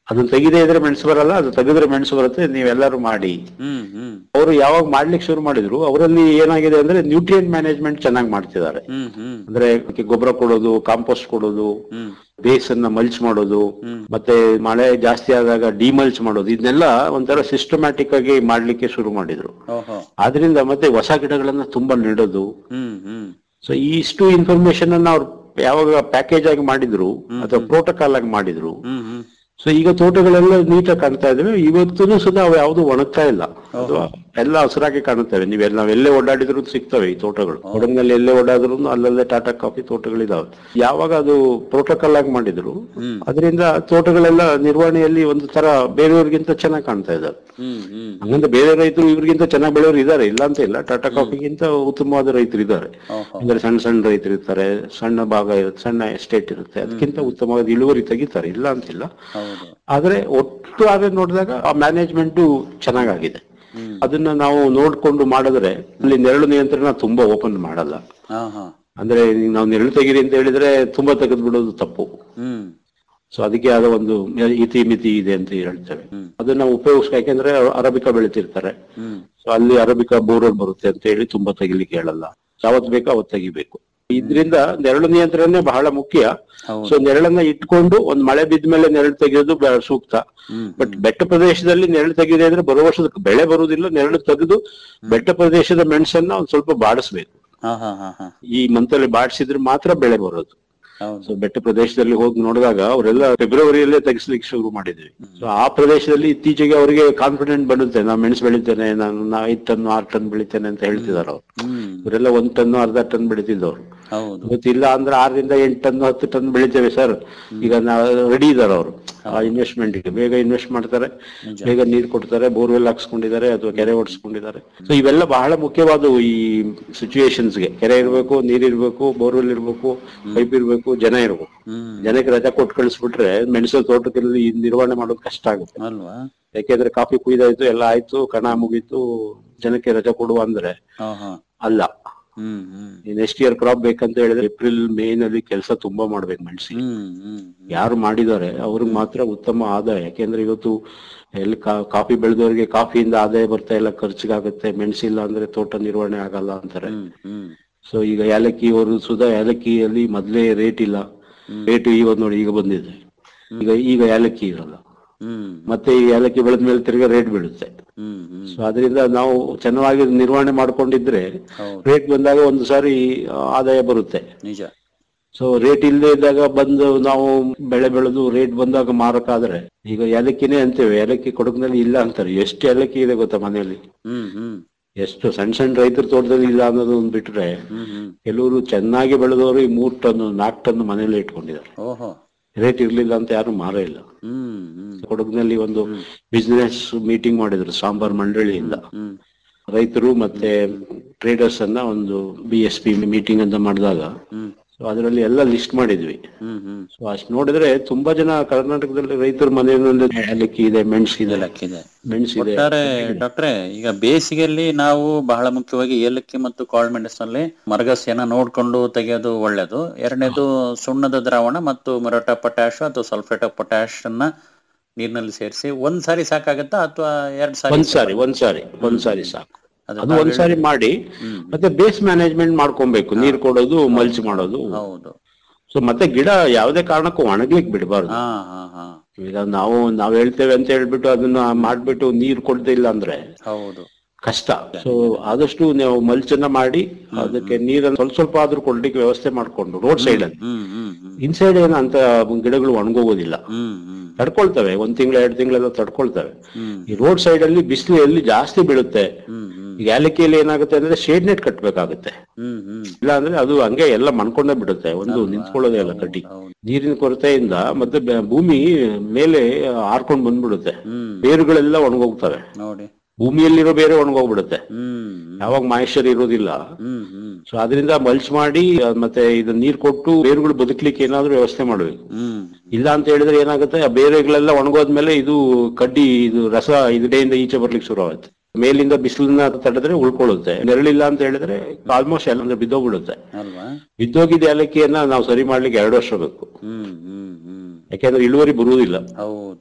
ಅದನ್ನ ತೆಗಿದೇ ಇದ್ರೆ ಮೆಣಸು ಬರಲ್ಲ ಅದು ತೆಗೆದ್ರೆ ಮೆಣಸು ಬರುತ್ತೆ ನೀವೆಲ್ಲರೂ ಮಾಡಿ ಹ್ಮ್ ಹ್ಮ್ ಅವರು ಯಾವಾಗ ಮಾಡ್ಲಿಕ್ಕೆ ಶುರು ಮಾಡಿದ್ರು ಅವರಲ್ಲಿ ಏನಾಗಿದೆ ಅಂದ್ರೆ ನ್ಯೂಟ್ರಿಯೆಂಟ್ ಮ್ಯಾನೇಜ್ಮೆಂಟ್ ಚೆನ್ನಾಗಿ ಮಾಡ್ತಿದ್ದಾರೆ ಹ್ಮ್ ಹ್ಮ್ ಅಂದ್ರೆ ಅದಕ್ಕೆ ಗೊಬ್ಬರ ಕೊಡೋದು ಕಾಂಪೋಸ್ಟ್ ಕೊಡೋದು ಹ್ಮ್ ಬೇಸ್ ಅನ್ನ ಮಲ್ಚ್ ಮಾಡೋದು ಮತ್ತೆ ಮಳೆ ಜಾಸ್ತಿ ಆದಾಗ ಡಿಮಲ್ಚ್ ಮಾಡೋದು ಇದನ್ನೆಲ್ಲ ಒಂಥರ ಸಿಸ್ಟಮ್ಯಾಟಿಕ್ ಆಗಿ ಮಾಡ್ಲಿಕ್ಕೆ ಶುರು ಮಾಡಿದ್ರು ಓಹೋ ಆದ್ರಿಂದ ಮತ್ತೆ ಹೊಸ ಗಿಡಗಳನ್ನ ತುಂಬಾ ನೆಡೋದು ಹ್ಮ್ ಹ್ಮ್ ಸೊ ಇಷ್ಟು ಇನ್ಫಾರ್ಮೇಶನ್ ಅನ್ನ ಅವ್ರು ಯಾವಾಗ ಪ್ಯಾಕೇಜ್ ಆಗಿ ಮಾಡಿದ್ರು ಅಥವಾ ಪ್ರೋಟೋಕಾಲ್ ಆಗಿ ಮಾಡಿದ್ರು ಹ್ಮ್ ಹ್ಮ್ ಸೊ ಈಗ ತೋಟಗಳೆಲ್ಲ ನೀಟಾಗಿ ಕಾಣ್ತಾ ಇದಾವೆ ಇವತ್ತೂ ಸುಧಾ ಅವು ಯಾವ್ದು ಒಣಗ್ತಾ ಇಲ್ಲ ಅಥವಾ ಎಲ್ಲ ಹಸಿರಾಗಿ ಕಾಣುತ್ತವೆ ನೀವೆಲ್ಲ ನಾವೆಲ್ಲೇ ಓಡಾಡಿದ್ರು ಸಿಗ್ತವೆ ಈ ತೋಟಗಳು ಕೊಡಗಿನಲ್ಲಿ ಎಲ್ಲೇ ಓಡಾದ್ರು ಅಲ್ಲಲ್ಲೇ ಟಾಟಾ ಕಾಫಿ ತೋಟಗಳಿದಾವೆ ಯಾವಾಗ ಅದು ಪ್ರೋಟೋಕಾಲ್ ಆಗಿ ಮಾಡಿದ್ರು ಅದರಿಂದ ತೋಟಗಳೆಲ್ಲ ನಿರ್ವಹಣೆಯಲ್ಲಿ ಒಂದು ತರ ಬೇರೆಯವ್ರಿಗಿಂತ ಚೆನ್ನಾಗಿ ಕಾಣ್ತಾ ಇದಾವೆ ಹ್ಮ್ ಹ್ಮ್ ಹಂಗಂತ ಬೇರೆ ರೈತರು ಇವ್ರಿಗಿಂತ ಚೆನ್ನಾಗಿ ಬೆಳೆಯೋರು ಇದಾರೆ ಇಲ್ಲ ಅಂತ ಇಲ್ಲ ಟಾಟಾ ಕಾಫಿಗಿಂತ ಉತ್ತಮವಾದ ರೈತರು ಇದ್ದಾರೆ ಓಹೋ ಅಂದ್ರೆ ಸಣ್ಣ ಸಣ್ಣ ರೈತರು ಇರ್ತಾರೆ ಸಣ್ಣ ಭಾಗ ಇರುತ್ತೆ ಸಣ್ಣ ಎಸ್ಟೇಟ್ ಇರುತ್ತೆ ಅದಕ್ಕಿಂತ ಉತ್ತಮವಾದ ಇಳುವರಿ ತೆಗಿತಾರೆ ಇಲ್ಲ ಅಂತಿಲ್ಲ ಹೌದು ಆದ್ರೆ ಒಟ್ಟು ಆದ್ರೆ ನೋಡಿದಾಗ ಆ ಮ್ಯಾನೇಜ್ಮೆಂಟ್ ಚೆನ್ನಾಗಾಗಿದೆ ಅದನ್ನ ನಾವು ನೋಡ್ಕೊಂಡು ಮಾಡಿದ್ರೆ ಅಲ್ಲಿ ನೆರಳು ನಿಯಂತ್ರಣ ತುಂಬಾ ಓಪನ್ ಮಾಡಲ್ಲ ಹಾ ಹಾ ಅಂದ್ರೆ ಈಗ ನಾವು ನೆರಳು ತೆಗೀರಿ ಅಂತ ಹೇಳಿದ್ರೆ ತುಂಬಾ ತೆಗೆದು ಬಿಡೋದು ತಪ್ಪು ಹ್ಮ್ ಸೊ ಅದಕ್ಕೆ ಆದ ಒಂದು ಇತಿ ಮಿತಿ ಇದೆ ಅಂತ ಹೇಳ್ತೇವೆ ಅದನ್ನ ಉಪಯೋಗಿಸ್ ಯಾಕೆಂದ್ರೆ ಅರಬಿಕಾ ಬೆಳಿತಿರ್ತಾರೆ ಹ್ಮ್ ಸೊ ಅಲ್ಲಿ ಅರಬಿಕಾ ಬೋರ್ವೆಲ್ ಬರುತ್ತೆ ಅಂತ ಹೇಳಿ ತುಂಬಾ ತೆಗಿಲಿಕ್ಕೆ ಹೇಳಲ್ಲ ಯಾವತ್ ಬೇಕೋ ಅವತ್ ತೆಗಿಬೇಕು ಇದ್ರಿಂದ ನೆರಳು ನಿಯಂತ್ರಣ ಬಹಳ ಮುಖ್ಯ ಹೌದು. ಸೊ ನೆರಳನ್ನ ಇಟ್ಕೊಂಡು ಒಂದ್ ಮಳೆ ಬಿದ್ದ ಮೇಲೆ ನೆರಳು ತೆಗೆಯೋದು ಬ- ಸೂಕ್ತ ಹ್ಮ್ ಬಟ್ ಬೆಟ್ಟ ಪ್ರದೇಶದಲ್ಲಿ ನೆರಳು ತೆಗೆದೆ ಅಂದ್ರೆ ಬರೋ ವರ್ಷದ ಬೆಳೆ ಬರುವುದಿಲ್ಲ ನೆರಳು ತೆಗೆದು ಬೆಟ್ಟ ಪ್ರದೇಶದ ಮೆಣಸನ್ನ ಒಂದ್ ಸ್ವಲ್ಪ ಬಾಡಿಸ್ಬೇಕು ಹಾ ಹಾ ಹಾ ಹಾ ಈ ಮಂತಲ್ಲಿ ಬಾಡಿಸಿದ್ರೆ ಮಾತ್ರ ಬೆಳೆ ಬರೋದು ಹೌದು ಸೊ ಬೆಟ್ಟ ಪ್ರದೇಶದಲ್ಲಿ ಹೋಗಿ ನೋಡಿದಾಗ ಅವರೆಲ್ಲ ಫೆಬ್ರವರಿಯಲ್ಲೇ ತೆಗಿಸ್ಲಿಕ್ಕೆ ಶುರು ಮಾಡಿದ್ವಿ ಸೊ ಆ ಪ್ರದೇಶದಲ್ಲಿ ಇತ್ತೀಚೆಗೆ ಅವರಿಗೆ ಕಾನ್ಫಿಡೆಂಟ್ ಬರುತ್ತೆ ನಾ ಮೆಣಸು ಬೆಳಿತೇನೆ ನಾನು ನಾ ಐದ್ ಟನ್ ಆರು ಟನ್ ಬೆಳಿತೇನೆ ಅಂತ ಹೇಳ್ತಿದಾರೆ ಅವ್ರು ಹ್ಮ್ ಇವರೆಲ್ಲ ಒಂದ್ ಟನ್ ಅರ್ಧ ಟನ್ ಬೆಳಿತಿದ್ದವ್ರು ಹೌದು ಗೊತ್ತಿಲ್ಲ ಅಂದ್ರೆ ಆರರಿಂದ ಎಂಟು ಟನ್ ಹತ್ತು ಟನ್ ಬೆಳಿತೇವೆ ಸರ್ ಈಗ ನಾವು ರೆಡಿ ಇದಾರೆ ಅವರು ಆ ಇನ್ವೆಸ್ಟ್ಮೆಂಟ್ ಗೆ ಬೇಗ ಇನ್ವೆಸ್ಟ್ ಮಾಡ್ತಾರೆ ಬೇಗ ನೀರ್ ಕೊಡ್ತಾರೆ ಬೋರ್ವೆಲ್ ಹಾಕ್ಸ್ಕೊಂಡಿದ್ದಾರೆ ಅಥವಾ ಕೆರೆ ಓಡಿಸ್ಕೊಂಡಿದ್ದಾರೆ ಸೊ ಇವೆಲ್ಲ ಬಹಳ ಮುಖ್ಯವಾದವು ಈ ಸಿಚುಯೇಷನ್ಸ್ ಗೆ ಕೆರೆ ಇರ್ಬೇಕು ನೀರ್ ಇರ್ಬೇಕು ಬೋರ್ವೆಲ್ ಇರ್ಬೇಕು ಪೈಪ್ ಇರ್ಬೇಕು ಜನ ಇರ್ಬೇಕು ಹ್ಮ್ ಜನಕ್ಕೆ ರಜಾ ಕೊಟ್ಟು ಕಳಿಸ್ಬಿಟ್ರೆ ಮೆಣಸು ತೋಟದಲ್ಲಿ ನಿರ್ವಹಣೆ ಮಾಡೋದು ಕಷ್ಟ ಆಗುತ್ತೆ ಅಲ್ವಾ ಯಾಕೆಂದ್ರೆ ಕಾಫಿ ಕುಯ್ದಾಯ್ತು ಎಲ್ಲ ಆಯ್ತು ಕಣ ಮುಗೀತು ಜನಕ್ಕೆ ರಜಾ ಕೊಡುವ ಅಂದ್ರೆ ಹಾ ಹಾ ಅಲ್ಲ hmm hmm next year crop ಬೇಕಂತ ಹೇಳಿದ್ರೆ ಏಪ್ರಿಲ್ ಮೇ ನಲ್ಲಿ ಕೆಲಸ ತುಂಬಾ ಮಾಡ್ಬೇಕು ಮೆಣಸಿಗೆ ಹ್ಮ್ ಹ್ಮ್ ಯಾರು ಮಾಡಿದ್ದಾರೆ ಅವ್ರಿಗೆ ಮಾತ್ರ ಉತ್ತಮ ಆದಾಯ ಯಾಕೆಂದ್ರೆ ಇವತ್ತು ಎಲ್ಲಿ ಕಾ- ಕಾಫಿ ಬೆಳೆದವರಿಗೆ ಕಾಫಿಯಿಂದ ಆದಾಯ ಬರ್ತಾ ಇಲ್ಲ ಖರ್ಚಿಗಾಗುತ್ತೆ ಮೆಣಸಿಲ್ಲ ಅಂದ್ರೆ ತೋಟ ನಿರ್ವಹಣೆ ಆಗಲ್ಲ ಅಂತಾರೆ ಹ್ಮ್ ಹ್ಮ್ ಸೊ ಈಗ ಏಲಕ್ಕಿ ಅವರು ಸುಧಾ ಏಲಕ್ಕಿಯಲ್ಲಿ ಮೊದ್ಲೇ ರೇಟ್ ಇಲ್ಲ ರೇಟ್ ಇವತ್ತು ನೋಡಿ ಈಗ ಬಂದಿದೆ ಈಗ ಈಗ ಏಲಕ್ಕಿ ಇರಲ್ಲ ಹ್ಮ್ ಮತ್ತೆ ಈ ಏಲಕ್ಕಿ ಬೆಳೆದ ಮೇಲೆ ತಿರ್ಗಾ ರೇಟ್ ಬೀಳುತ್ತೆ ಹ್ಮ್ ಹ್ಮ್ ಸೊ ಅದರಿಂದ ನಾವು ಚೆನ್ನಾಗಿ ನಿರ್ವಹಣೆ ಮಾಡ್ಕೊಂಡಿದ್ರೆ ಹೌದು ರೇಟ್ ಬಂದಾಗ ಒಂದು ಸಾರಿ ಆ, ಆದಾಯ ಬರುತ್ತೆ ನಿಜ ಸೊ ರೇಟ್ ಇಲ್ಲದೆ ಇದ್ದಾಗ ಬಂದು ನಾವು ಬೆಳೆ ಬೆಳೆದು ರೇಟ್ ಬಂದಾಗ ಮಾರಕ್ಕಾದ್ರೆ ಈಗ ಏಲಕ್ಕಿನೇ ಅಂತೇವೆ ಏಲಕ್ಕಿ ಕೊಡಗಿನಲ್ಲಿ ಇಲ್ಲ ಅಂತಾರೆ ಎಷ್ಟು ಏಲಕ್ಕಿ ಇದೆ ಗೊತ್ತಾ ಮನೆಯಲ್ಲಿ ಹ್ಮ್ ಹ್ಮ್ ಎಷ್ಟು ಸಣ್ಣ ಸಣ್ಣ ರೈತರ ತೋಟದಲ್ಲಿ ಇಲ್ಲ ಅನ್ನೋದು ಒಂದು ಬಿಟ್ರೆ ಹ್ಮ್ ಹ್ಮ್ ಕೆಲವರು ಚೆನ್ನಾಗಿ ಬೆಳೆದವರು ಈ ಮೂರ್ ಟನ್ ನಾಲ್ಕು ಟನ್ ಮನೆಯಲ್ಲೇ ಇಟ್ಕೊಂಡಿದ್ದಾರೆ ಓಹೋ ರೇಟ್ ಇರ್ಲಿಲ್ಲ ಅಂತ ಯಾರು ಮಾರ ಇಲ್ಲ ಹ್ಮ್ ಹ್ಮ್ ಕೊಡಗಿನಲ್ಲಿ ಒಂದು ಬಿಸ್ನೆಸ್ ಮೀಟಿಂಗ್ ಮಾಡಿದ್ರು ಸಾಂಬಾರ್ ಮಂಡಳಿಯಿಂದ ಹ್ಮ್ ರೈತರು ಮತ್ತೆ ಟ್ರೇಡರ್ಸ್ ಅನ್ನ ಒಂದು ಬಿ ಎಸ್ ಪಿ ಮೀಟಿಂಗ್ ಅಂತ ಮಾಡಿದಾಗ ಹ್ಮ್ ಸೊ ಅದರಲ್ಲಿ ಎಲ್ಲ ಲಿಸ್ಟ್ ಮಾಡಿದ್ವಿ ಹ್ಮ್ ಹ್ಮ್ ಸೊ ಅಷ್ಟು ನೋಡಿದ್ರೆ ತುಂಬಾ ಜನ ಕರ್ನಾಟಕದಲ್ಲಿ ರೈತರ ಮನೆಯಲ್ಲಿ ಏಲಕ್ಕಿ ಇದೆ ಮೆಣಸು ಇದೆ ಏಲಕ್ಕಿದೆ ಮೆಣಸಿದೆ ಒಟ್ಟಾರೆ ಡಾಕ್ಟ್ರೆ ಈಗ ಬೇಸಿಗೆಯಲ್ಲಿ ನಾವು ಬಹಳ ಮುಖ್ಯವಾಗಿ ಏಲಕ್ಕಿ ಮತ್ತು ಕಾಳುಮೆಣಸಿನಲ್ಲಿ ಮರಗಸಿಯನ್ನ ನೋಡ್ಕೊಂಡು ತೆಗೆಯೋದು ಒಳ್ಳೇದು ಎರಡನೇದು ಸುಣ್ಣದ ದ್ರಾವಣ ಮತ್ತು ಮಿರಟ ಪೊಟ್ಯಾಶ್ ಅಥವಾ ಸಲ್ಫೇಟ್ ಆಫ್ ಪೊಟ್ಯಾಶ್ ಅನ್ನ ನೀರಿನಲ್ಲಿ ಸೇರಿಸಿ ಒಂದ್ ಸಾರಿ ಸಾಕಾಗತ್ತಾ ಅಥವಾ ಎರಡ್ ಸಾರಿ ಒಂದ್ ಸಾರಿ ಒಂದ್ ಸಾರಿ ಒಂದ್ ಸಾರಿ ಸಾಕು ಅದು ಅದು ಒಂದ್ ಸಾರಿ ಮಾಡಿ ಮತ್ತೆ ಬೇಸ್ ಮ್ಯಾನೇಜ್ಮೆಂಟ್ ಮಾಡ್ಕೊಬೇಕು ನೀರ್ ಕೊಡೋದು ಮಲ್ಚ್ ಮಾಡೋದು ಹೌದು ಸೊ ಮತ್ತೆ ಗಿಡ ಯಾವುದೇ ಕಾರಣಕ್ಕೂ ಒಣಗ್ಲಿಕ್ ಬಿಡಬಾರ್ದು ಹಾ ಹಾ ಹಾ ಈಗ ನಾವು ನಾವ್ ಹೇಳ್ತೇವೆ ಅಂತ ಹೇಳ್ಬಿಟ್ಟು ಅದನ್ನ ಮಾಡ್ಬಿಟ್ಟು ನೀರ್ ಕೊಡ್ತಾ ಇಲ್ಲ ಅಂದ್ರೆ ಹೌದು ಕಷ್ಟ ಸೊ ಆದಷ್ಟು ನೀವು ಮಲ್ಚನ್ನ ಮಾಡಿ ಅದಕ್ಕೆ ನೀರನ್ನು ಸ್ವಲ್ಪ ಸ್ವಲ್ಪ ಆದ್ರೂ ಕೊಡ್ಲಿಕ್ಕೆ ವ್ಯವಸ್ಥೆ ಮಾಡ್ಕೊಂಡು ರೋಡ್ ಸೈಡ್ ಅಲ್ಲಿ ಹ್ಮ್ ಹ್ಮ್ ಹ್ಮ್ ಇನ್ಸೈಡ್ ಏನು ಅಂತ ಗಿಡಗಳು ಒಣಗೋಗೋದಿಲ್ಲ ಹ್ಮ್ ಹ್ಮ್ ತಡ್ಕೊಳ್ತವೆ ಒಂದ್ ತಿಂಗಳು ಎರಡು ತಿಂಗಳೆಲ್ಲ ತಡ್ಕೊಳ್ತವೆ ಹ್ಮ್ ಈ ರೋಡ್ ಸೈಡ್ ಅಲ್ಲಿ ಬಿಸಿಲು ಎಲ್ಲಿ ಜಾಸ್ತಿ ಬೀಳುತ್ತೆ ಹ್ಮ್ ಹ್ಮ್ ಈಗ ಏಲಕ್ಕಿಯಲ್ಲಿ ಏನಾಗುತ್ತೆ ಅಂದ್ರೆ ಶೇಡ್ ನೆಟ್ ಕಟ್ಬೇಕಾಗುತ್ತೆ ಹ್ಮ್ ಹ್ಮ್ ಇಲ್ಲ ಅಂದ್ರೆ ಅದು ಹಂಗೆ ಎಲ್ಲ ಮಣ್ಕೊಂಡೇ ಬಿಡುತ್ತೆ ಒಂದು ನಿಂತ್ಕೊಳ್ಳೋದೇ ಇಲ್ಲ ಕಡ್ಡಿ ಹೌದು. ನೀರಿನ ಕೊರತೆಯಿಂದ ಮತ್ತೆ ಬೆ- ಭೂಮಿ ಮೇಲೆ ಹಾರ್ಕೊಂಡ್ ಬಂದ್ಬಿಡುತ್ತೆ ಹ್ಮ್ ಬೇರುಗಳೆಲ್ಲ ಒಣಗೋಗ್ತವೆ ನೋಡಿ ಭೂಮಿಯಲ್ಲಿರೋ ಬೇರೆ ಒಣಗೋಗ್ಬಿಡುತ್ತೆ ಹ್ಮ್ ಹ್ಮ್ ಯಾವಾಗ ಮಾಯಿಶ್ಚರ್ ಇರೋದಿಲ್ಲ ಹ್ಮ್ ಹ್ಮ್ ಸೊ ಅದರಿಂದ ಮಲ್ಚ್ ಮಾಡಿ ಅಹ್, ಮತ್ತೆ ಇದು ನೀರ್ ಕೊಟ್ಟು ಬೇರುಗಳು ಬದುಕ್ಲಿಕ್ಕೆ ಏನಾದ್ರೂ ವ್ಯವಸ್ಥೆ ಮಾಡ್ಬೇಕು ಹ್ಮ್ ಇಲ್ಲ ಅಂತ ಹೇಳಿದ್ರೆ ಏನಾಗುತ್ತೆ ಆ ಬೇರೆಗಳೆಲ್ಲ ಒಣಗೋದ್ಮೇಲೆ ಇದು ಕಡ್ಡಿ ಇದು ರಸ ಇದಡೆಯಿಂದ ಈಚೆ ಬರ್ಲಿಕ್ಕೆ ಶುರು ಆಗುತ್ತೆ ಮೇಲಿಂದ ಬಿಸಿಲನ್ನ ತಡೆದ್ರೆ ಉಳ್ಕೊಳ್ಳುತ್ತೆ ನೆರಳಿಲ್ಲ ಅಂತ ಹೇಳಿದ್ರೆ ಆಲ್ಮೋಸ್ಟ್ ಎಲ್ಲ ಅಂದ್ರೆ ಬಿದ್ದೋಗ್ಬಿಡುತ್ತೆ ಅಲ್ವಾ ಬಿದ್ದೋಗಿದ್ದ ಏಲಕ್ಕಿಯನ್ನ ನಾವು ಸರಿ ಮಾಡ್ಲಿಕ್ಕೆ ಎರಡು ವರ್ಷ ಬೇಕು ಹ್ಮ್ ಹ್ಮ್ ಹ್ಮ್ ಯಾಕೆಂದ್ರೆ ಇಳುವರಿ ಬರುವುದಿಲ್ಲ ಹೌದು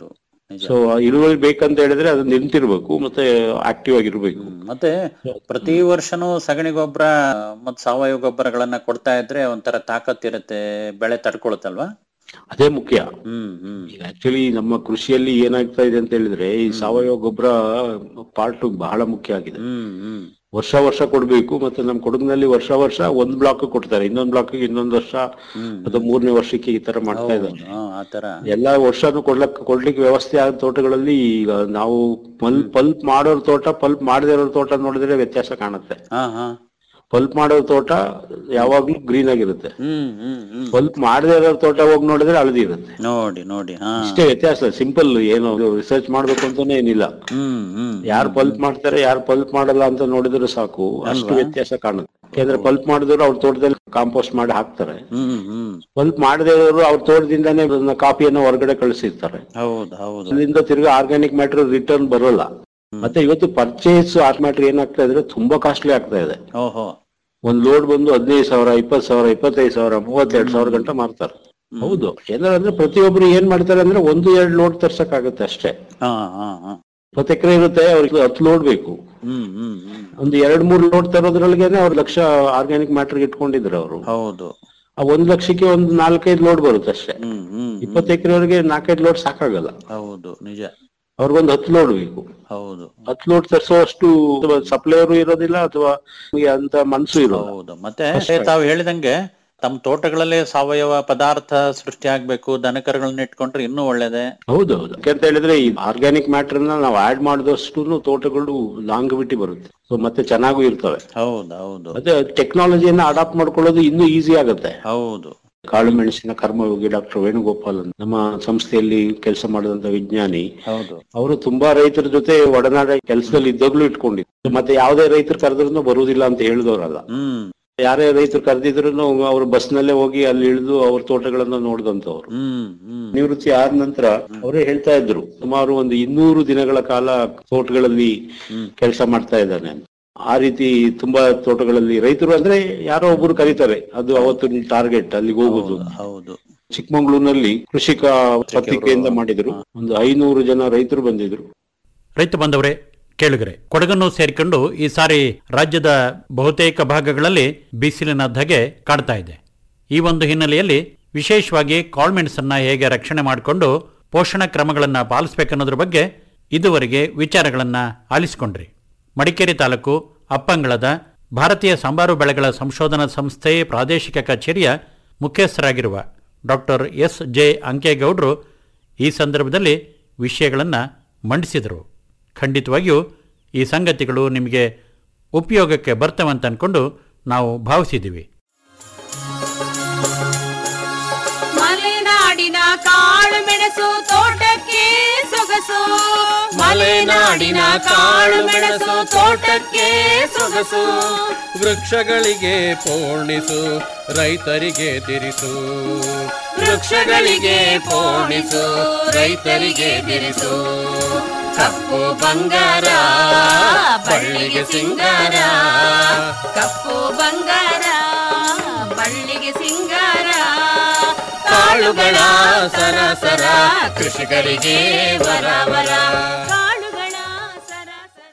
ನಿಜ ಸೊ ಇಳುವರಿ ಬೇಕಂತ ಹೇಳಿದ್ರೆ ಅದು ನಿಂತಿರ್ಬೇಕು ಮತ್ತೆ ಆಕ್ಟಿವ್ ಆಗಿರ್ಬೇಕು ಹ್ಮ್. ಮತ್ತೆ ಪ್ರತಿ ವರ್ಷನೂ ಸಗಣಿ ಗೊಬ್ಬರ ಮತ್ ಸಾವಯವ ಗೊಬ್ಬರಗಳನ್ನ ಕೊಡ್ತಾ ಇದ್ರೆ ಒಂಥರ ತಾಕತ್ತಿರುತ್ತೆ ಬೆಳೆ ತಡ್ಕೊಳುತ್ತಲ್ವಾ ಅದೇ ಮುಖ್ಯ ಹ್ಮ್ ಹ್ಮ್ ಈಗ ಆಕ್ಚುಲಿ ನಮ್ಮ ಕೃಷಿಯಲ್ಲಿ ಏನಾಗ್ತಾ ಇದೆ ಅಂತ ಹೇಳಿದ್ರೆ ಈ ಸಾವಯವ ಗೊಬ್ಬರ ಪಾರ್ಟ್ ಬಹಳ ಮುಖ್ಯ ಆಗಿದೆ ಹ್ಮ್ ಹ್ಮ್ ವರ್ಷ ವರ್ಷ ಕೊಡ್ಬೇಕು ಮತ್ತೆ ನಮ್ಮ ಕೊಡಗಿನಲ್ಲಿ ವರ್ಷ ವರ್ಷ ಒಂದ್ ಬ್ಲಾಕ್ ಕೊಡ್ತಾರೆ ಇನ್ನೊಂದ್ ಬ್ಲಾಕ್ ಇನ್ನೊಂದ್ ವರ್ಷ ಹ್ಮ್. ಅಥವಾ ಮೂರನೇ ವರ್ಷಕ್ಕೆ ಈ ತರ ಮಾಡ್ತಾ ಇದ್ದಾರೆ ಹಾ, ಆತರ ಎಲ್ಲಾ ವರ್ಷನೂ ಕೊಡ್ಲಕ್ ಕೊಡ್ಲಿಕ್ಕೆ ವ್ಯವಸ್ಥೆ ಆದ ತೋಟಗಳಲ್ಲಿ ಈಗ ನಾವು ಪಲ್ಪ್ ಪಲ್ಪ್ ಮಾಡೋರ್ ತೋಟ ಪಲ್ಪ್ ಮಾಡದೇ ಇರೋ ತೋಟ ನೋಡಿದ್ರೆ ವ್ಯತ್ಯಾಸ ಕಾಣುತ್ತೆ ಹಾ ಹಾ ಪಲ್ಪ್ ಮಾಡೋ ತೋಟ ಯಾವಾಗ್ಲೂ ಗ್ರೀನ್ ಆಗಿರುತ್ತೆ ಹ್ಮ್ ಹ್ಮ್ ಹ್ಮ್ ಪಲ್ಪ್ ಮಾಡದೇ ಇರೋ ತೋಟ ಹೋಗಿ ನೋಡಿದ್ರೆ ಹಳದಿ ಇರುತ್ತೆ ನೋಡಿ ನೋಡಿ ಹಾ ಇಷ್ಟೇ ವ್ಯತ್ಯಾಸ ಸಿಂಪಲ್ ಏನು ರಿಸರ್ಚ್ ಮಾಡ್ಬೇಕು ಅಂತಾನೆ ಏನಿಲ್ಲ ಹ್ಮ್ ಹ್ಮ್ ಯಾರು ಪಲ್ಪ್ ಮಾಡ್ತಾರೆ ಯಾರು ಪಲ್ಪ್ ಮಾಡಲ್ಲ ಅಂತ ನೋಡಿದ್ರೆ ಸಾಕು ಅಷ್ಟು ವ್ಯತ್ಯಾಸ ಕಾಣುತ್ತೆ ಯಾಕಂದ್ರೆ ಪಲ್ಪ್ ಮಾಡಿದವರು ಅವ್ರ ತೋಟದಲ್ಲಿ ಕಾಂಪೋಸ್ಟ್ ಮಾಡಿ ಹಾಕ್ತಾರೆ ಹ್ಮ್ ಹ್ಮ್ ಪಲ್ಪ್ ಮಾಡದೇ ಇರೋರು ಅವ್ರ ತೋಟದಿಂದಾನೇ ಅದನ್ನ ಕಾಪಿಯನ್ನು ಹೊರಗಡೆ ಕಳಿಸಿರ್ತಾರೆ ಹೌದು ಹೌದು ಅಲ್ಲಿಂದ ತಿರ್ಗಾ ಆರ್ಗ್ಯಾನಿಕ್ ಮ್ಯಾಟರ್ ರಿಟರ್ನ್ ಬರೋಲ್ಲ ಮತ್ತೆ ಇವತ್ತು ಪರ್ಚೇಸ್ ಆರ್ಟ್ ಮ್ಯಾಟರ್ ಏನಾಗ್ತಾ ಇದ್ರೆ ತುಂಬಾ ಕಾಸ್ಟ್ಲಿ ಆಗ್ತಾ ಇದೆ ಓಹೋ ಒಂದ್ ಲೋಡ್ ಬಂದು ಹದಿನೈದು ಸಾವಿರ ಇಪ್ಪತ್ ಸಾವಿರ ಇಪ್ಪತ್ತೈದು ಸಾವಿರ ಮೂವತ್ತೆರಡು ಸಾವಿರ ಗಂಟ ಮಾರ್ತಾರೆ ಹೌದು ಏನಂದ್ರೆ ಪ್ರತಿಯೊಬ್ರು ಏನ್ ಮಾಡ್ತಾರೆ ಅಂದ್ರೆ ಒಂದು ಎರಡು ಲೋಡ್ ತರ್ಸಕ್ ಆಗುತ್ತೆ ಅಷ್ಟೇ ಹಾ ಹಾ ಹಾ ಇಪ್ಪತ್ತು ಎಕರೆ ಇರುತ್ತೆ ಅವ್ರಿಗೆ ಹತ್ತು ಲೋಡ್ ಬೇಕು ಹ್ಮ್ ಹ್ಮ್ ಹ್ಮ್ ಒಂದು ಎರಡ್ ಮೂರ್ ಲೋಡ್ ತರೋದ್ರೊಳಗೇನೆ ಅವ್ರ ಲಕ್ಷ ಆರ್ಗ್ಯಾನಿಕ್ ಮ್ಯಾಟರ್ ಇಟ್ಕೊಂಡಿದ್ರು ಅವರು ಹೌದು ಆ ಒಂದ್ ಲಕ್ಷಕ್ಕೆ ಒಂದು ನಾಲ್ಕೈದು ಲೋಡ್ ಬರುತ್ತೆ ಅಷ್ಟೇ ಹ್ಮ್ ಹ್ಮ್ ಇಪ್ಪತ್ತು ಎಕರೆವರೆಗೆ ನಾಲ್ಕೈದು ಲೋಡ್ ಸಾಕಾಗಲ್ಲ ಹೌದು ನಿಜ ಅವ್ರಿಗೊಂದು ಹತ್ತು ಲೋಡ್ ಬೇಕು ಹೌದು ಹತ್ತು ಲೋಡ್ ತರಿಸುವಷ್ಟು ಸಪ್ಲೈಯರು ಇರೋದಿಲ್ಲ ಅಥವಾ ನಿಮ್ಗೆ ಅಂತ ಮನ್ಸು ಇರೋಲ್ಲ ಹೌದು ಮತ್ತೆ ತಾವು ಹೇಳಿದಂಗೆ ತಮ್ಮ ತೋಟಗಳಲ್ಲೇ ಸಾವಯವ ಪದಾರ್ಥ ಸೃಷ್ಟಿ ಆಗ್ಬೇಕು ದನಕರುಗಳನ್ನ ಇಟ್ಕೊಂಡ್ರೆ ಇನ್ನೂ ಒಳ್ಳೇದೆ ಹೌದೌದು ಯಾಕಂತ ಹೇಳಿದ್ರೆ ಈ ಆರ್ಗ್ಯಾನಿಕ್ ಮ್ಯಾಟರ್ ನ ನಾವು ಆಡ್ ಮಾಡಿದಷ್ಟು ತೋಟಗಳು ಲಾಂಗವಿಟಿ ಬರುತ್ತೆ ಸೊ ಮತ್ತೆ ಚೆನ್ನಾಗೂ ಇರ್ತವೆ ಹೌದು ಹೌದು ಮತ್ತೆ ಟೆಕ್ನಾಲಜಿಯನ್ನ ಅಡಾಪ್ಟ್ ಮಾಡ್ಕೊಳ್ಳೋದು ಇನ್ನೂ ಈಸಿ ಆಗುತ್ತೆ ಹೌದು ಕಾಳು ಮೆಣಸಿನ ಕರ್ಮಯೋಗಿ ಡಾಕ್ಟರ್ ವೇಣುಗೋಪಾಲ್ ಅಂತ ನಮ್ಮ ಸಂಸ್ಥೆಯಲ್ಲಿ ಕೆಲಸ ಮಾಡಿದಂತ ವಿಜ್ಞಾನಿ ಹೌದು ಅವರು ತುಂಬಾ ರೈತರ ಜೊತೆ ಒಡನಾಡ ಕೆಲಸದಲ್ಲಿ ಇದ್ದಾಗ್ಲೂ ಇಟ್ಕೊಂಡಿದ್ರು ಮತ್ತೆ ಯಾವುದೇ ರೈತರು ಕರೆದ್ರೂ ಬರುವುದಿಲ್ಲ ಅಂತ ಹೇಳಿದವರಲ್ಲ ಹ್ಮ್ ಯಾರೇ ರೈತರು ಕರೆದಿದ್ರು ಅವರು ಬಸ್ನಲ್ಲೇ ಹೋಗಿ ಅಲ್ಲಿ ಇಳಿದು ಅವ್ರ ತೋಟಗಳನ್ನ ನೋಡಿದಂತವ್ರು ಹ್ಮ್ ಹ್ಮ್ ನಿವೃತ್ತಿ ಆದ ನಂತರ ಅವರೇ ಹೇಳ್ತಾ ಇದ್ರು ಸುಮಾರು ಒಂದು ಇನ್ನೂರು ದಿನಗಳ ಕಾಲ ತೋಟಗಳಲ್ಲಿ ಕೆಲಸ ಮಾಡ್ತಾ ಇದ್ದಾನೆ ಅಂತ ಆ ರೀತಿ ತುಂಬಾ ತೋಟಗಳಲ್ಲಿ ರೈತರು ಅಂದ್ರೆ ಯಾರೋ ಒಬ್ರು ಕರೀತಾರೆ ಅದು ಅವತ್ತು ಟಾರ್ಗೆಟ್ ಅಲ್ಲಿಗೆ ಹೋಗುದು ಹೌದು ಚಿಕ್ಕಮಂಗ್ಳೂರಿನಲ್ಲಿ ಕೃಷಿಕ ಪತ್ರಿಕೆಯಿಂದ ಮಾಡಿದ್ರು ಒಂದು ಐನೂರು ಜನ ರೈತರು ಬಂದಿದ್ರು ರೈತ ಬಂದವರೇ ಕೇಳುಗರೆ ಕೊಡಗನ್ನು ಸೇರಿಕೊಂಡು ಈ ಸಾರಿ ರಾಜ್ಯದ ಬಹುತೇಕ ಭಾಗಗಳಲ್ಲಿ ಬಿಸಿಲಿನ ಧಗೆ ಕಾಡ್ತಾ ಇದೆ ಈ ಒಂದು ಹಿನ್ನೆಲೆಯಲ್ಲಿ ವಿಶೇಷವಾಗಿ ಕಾಳ್ಮೆಣಸನ್ನ ಹೇಗೆ ರಕ್ಷಣೆ ಮಾಡಿಕೊಂಡು ಪೋಷಣ ಕ್ರಮಗಳನ್ನು ಪಾಲಿಸಬೇಕನ್ನೋದ್ರ ಬಗ್ಗೆ ಇದುವರೆಗೆ ವಿಚಾರಗಳನ್ನು ಆಲಿಸಿಕೊಂಡ್ರಿ ಮಡಿಕೇರಿ ತಾಲೂಕು ಅಪ್ಪಂಗಳದ ಭಾರತೀಯ ಸಾಂಬಾರು ಬೆಳೆಗಳ ಸಂಶೋಧನಾ ಸಂಸ್ಥೆ ಪ್ರಾದೇಶಿಕ ಕಚೇರಿಯ ಮುಖ್ಯಸ್ಥರಾಗಿರುವ ಡಾಕ್ಟರ್ ಎಸ್ ಜೆ ಅಂಕೇಗೌಡರು ಈ ಸಂದರ್ಭದಲ್ಲಿ ವಿಷಯಗಳನ್ನು ಮಂಡಿಸಿದರು ಖಂಡಿತವಾಗಿಯೂ ಈ ಸಂಗತಿಗಳು ನಿಮಗೆ ಉಪಯೋಗಕ್ಕೆ ಬರ್ತವಂತ ಅಂದ್ಕೊಂಡು ನಾವು ಭಾವಿಸಿದ್ದೀವಿ ಮಲೆನಾಡಿನ ಕಾಳು ಮೆಣಸು ತೋಟಕ್ಕೆ ಸೊಗಸು ಮಲೆನಾಡಿನ ಕಾಳು ಮೆಣಸು ತೋಟಕ್ಕೆ ಸೊಗಸು ವೃಕ್ಷಗಳಿಗೆ ಪೋಣಿಸು ರೈತರಿಗೆ ತಿರಿಸು ವೃಕ್ಷಗಳಿಗೆ ಪೋಣಿಸು ರೈತರಿಗೆ ಬಿರಿಸು ಕಪ್ಪು ಬಂಗಾರ ಬಳ್ಳಿಗೆ ಸಿಂಗಾರ ಕಪ್ಪು ಬಂಗಾರ ಬಳ್ಳಿಗೆ ಸಿಂಗಾರ ಕಾಳುಗಳ ಸರಸರ ಕೃಷಿಕರಿಗೆ ವರ ವರ ಕಾಳುಗಳ ಸರಸರ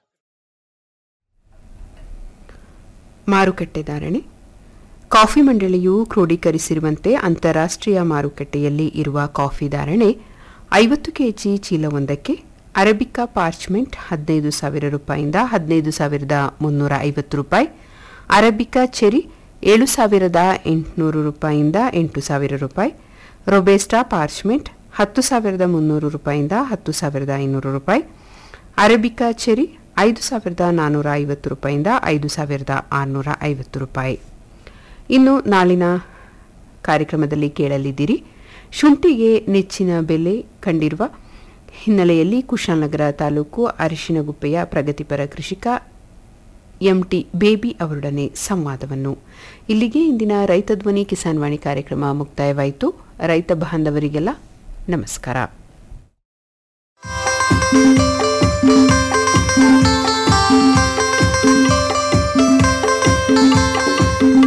ಮಾರುಕಟ್ಟೆ ಧಾರಣೆ ಕಾಫಿ ಮಂಡಳಿಯು ಕ್ರೋಢೀಕರಿಸಿರುವಂತೆ ಅಂತಾರಾಷ್ಟ್ರೀಯ ಮಾರುಕಟ್ಟೆಯಲ್ಲಿ ಇರುವ ಕಾಫಿ ಧಾರಣೆ ಐವತ್ತು ಕೆಜಿ ಚೀಲವೊಂದಕ್ಕೆ ಅರಬಿಕಾ ಪಾರ್ಚ್ಮೆಂಟ್ ಹದಿನೈದು ಸಾವಿರ ರೂಪಾಯಿಂದ ಹದಿನೈದು ಸಾವಿರದ ಮುನ್ನೂರ ಐವತ್ತು ರೂಪಾಯಿ ಅರಬಿಕಾ ಚೆರಿ ಏಳು ಸಾವಿರದ ಎಂಟುನೂರು ರೂಪಾಯಿಂದ ಎಂಟು ಸಾವಿರ ರೂಪಾಯಿ ರೊಬೆಸ್ಟಾ ಪಾರ್ಚ್ಮೆಂಟ್ ಹತ್ತು ಸಾವಿರದ ಮುನ್ನೂರು ರೂಪಾಯಿಂದ ಹತ್ತು ಸಾವಿರದ ಐನೂರು ರೂಪಾಯಿ ಅರಬಿಕಾ ಚೆರಿ ಐದು ಸಾವಿರದ ನಾನ್ನೂರ ಐವತ್ತು ರೂಪಾಯಿಂದ ಐದು ಸಾವಿರದ ಆರುನೂರ ಐವತ್ತು ರೂಪಾಯಿ ಇನ್ನು ನಾಳಿನ ಕಾರ್ಯಕ್ರಮದಲ್ಲಿ ಕೇಳಲಿದ್ದೀರಿ ಶುಂಠಿಗೆ ನೆಚ್ಚಿನ ಬೆಲೆ ಕಂಡಿರುವ ಹಿನ್ನೆಲೆಯಲ್ಲಿ ಕುಶಾಲನಗರ ತಾಲೂಕು ಅರಿಶಿನಗುಪ್ಪೆಯ ಪ್ರಗತಿಪರ ಕೃಷಿಕ ಎಂಟಿ ಬೇಬಿ ಅವರೊಡನೆ ಸಂವಾದವನ್ನು ಇಲ್ಲಿಗೆ ಇಂದಿನ ರೈತ ಧ್ವನಿ ಕಿಸಾನ್ ವಾಣಿ ಕಾರ್ಯಕ್ರಮ ಮುಕ್ತಾಯವಾಯಿತು ರೈತ ಬಾಂಧವರಿಗೆಲ್ಲ ನಮಸ್ಕಾರ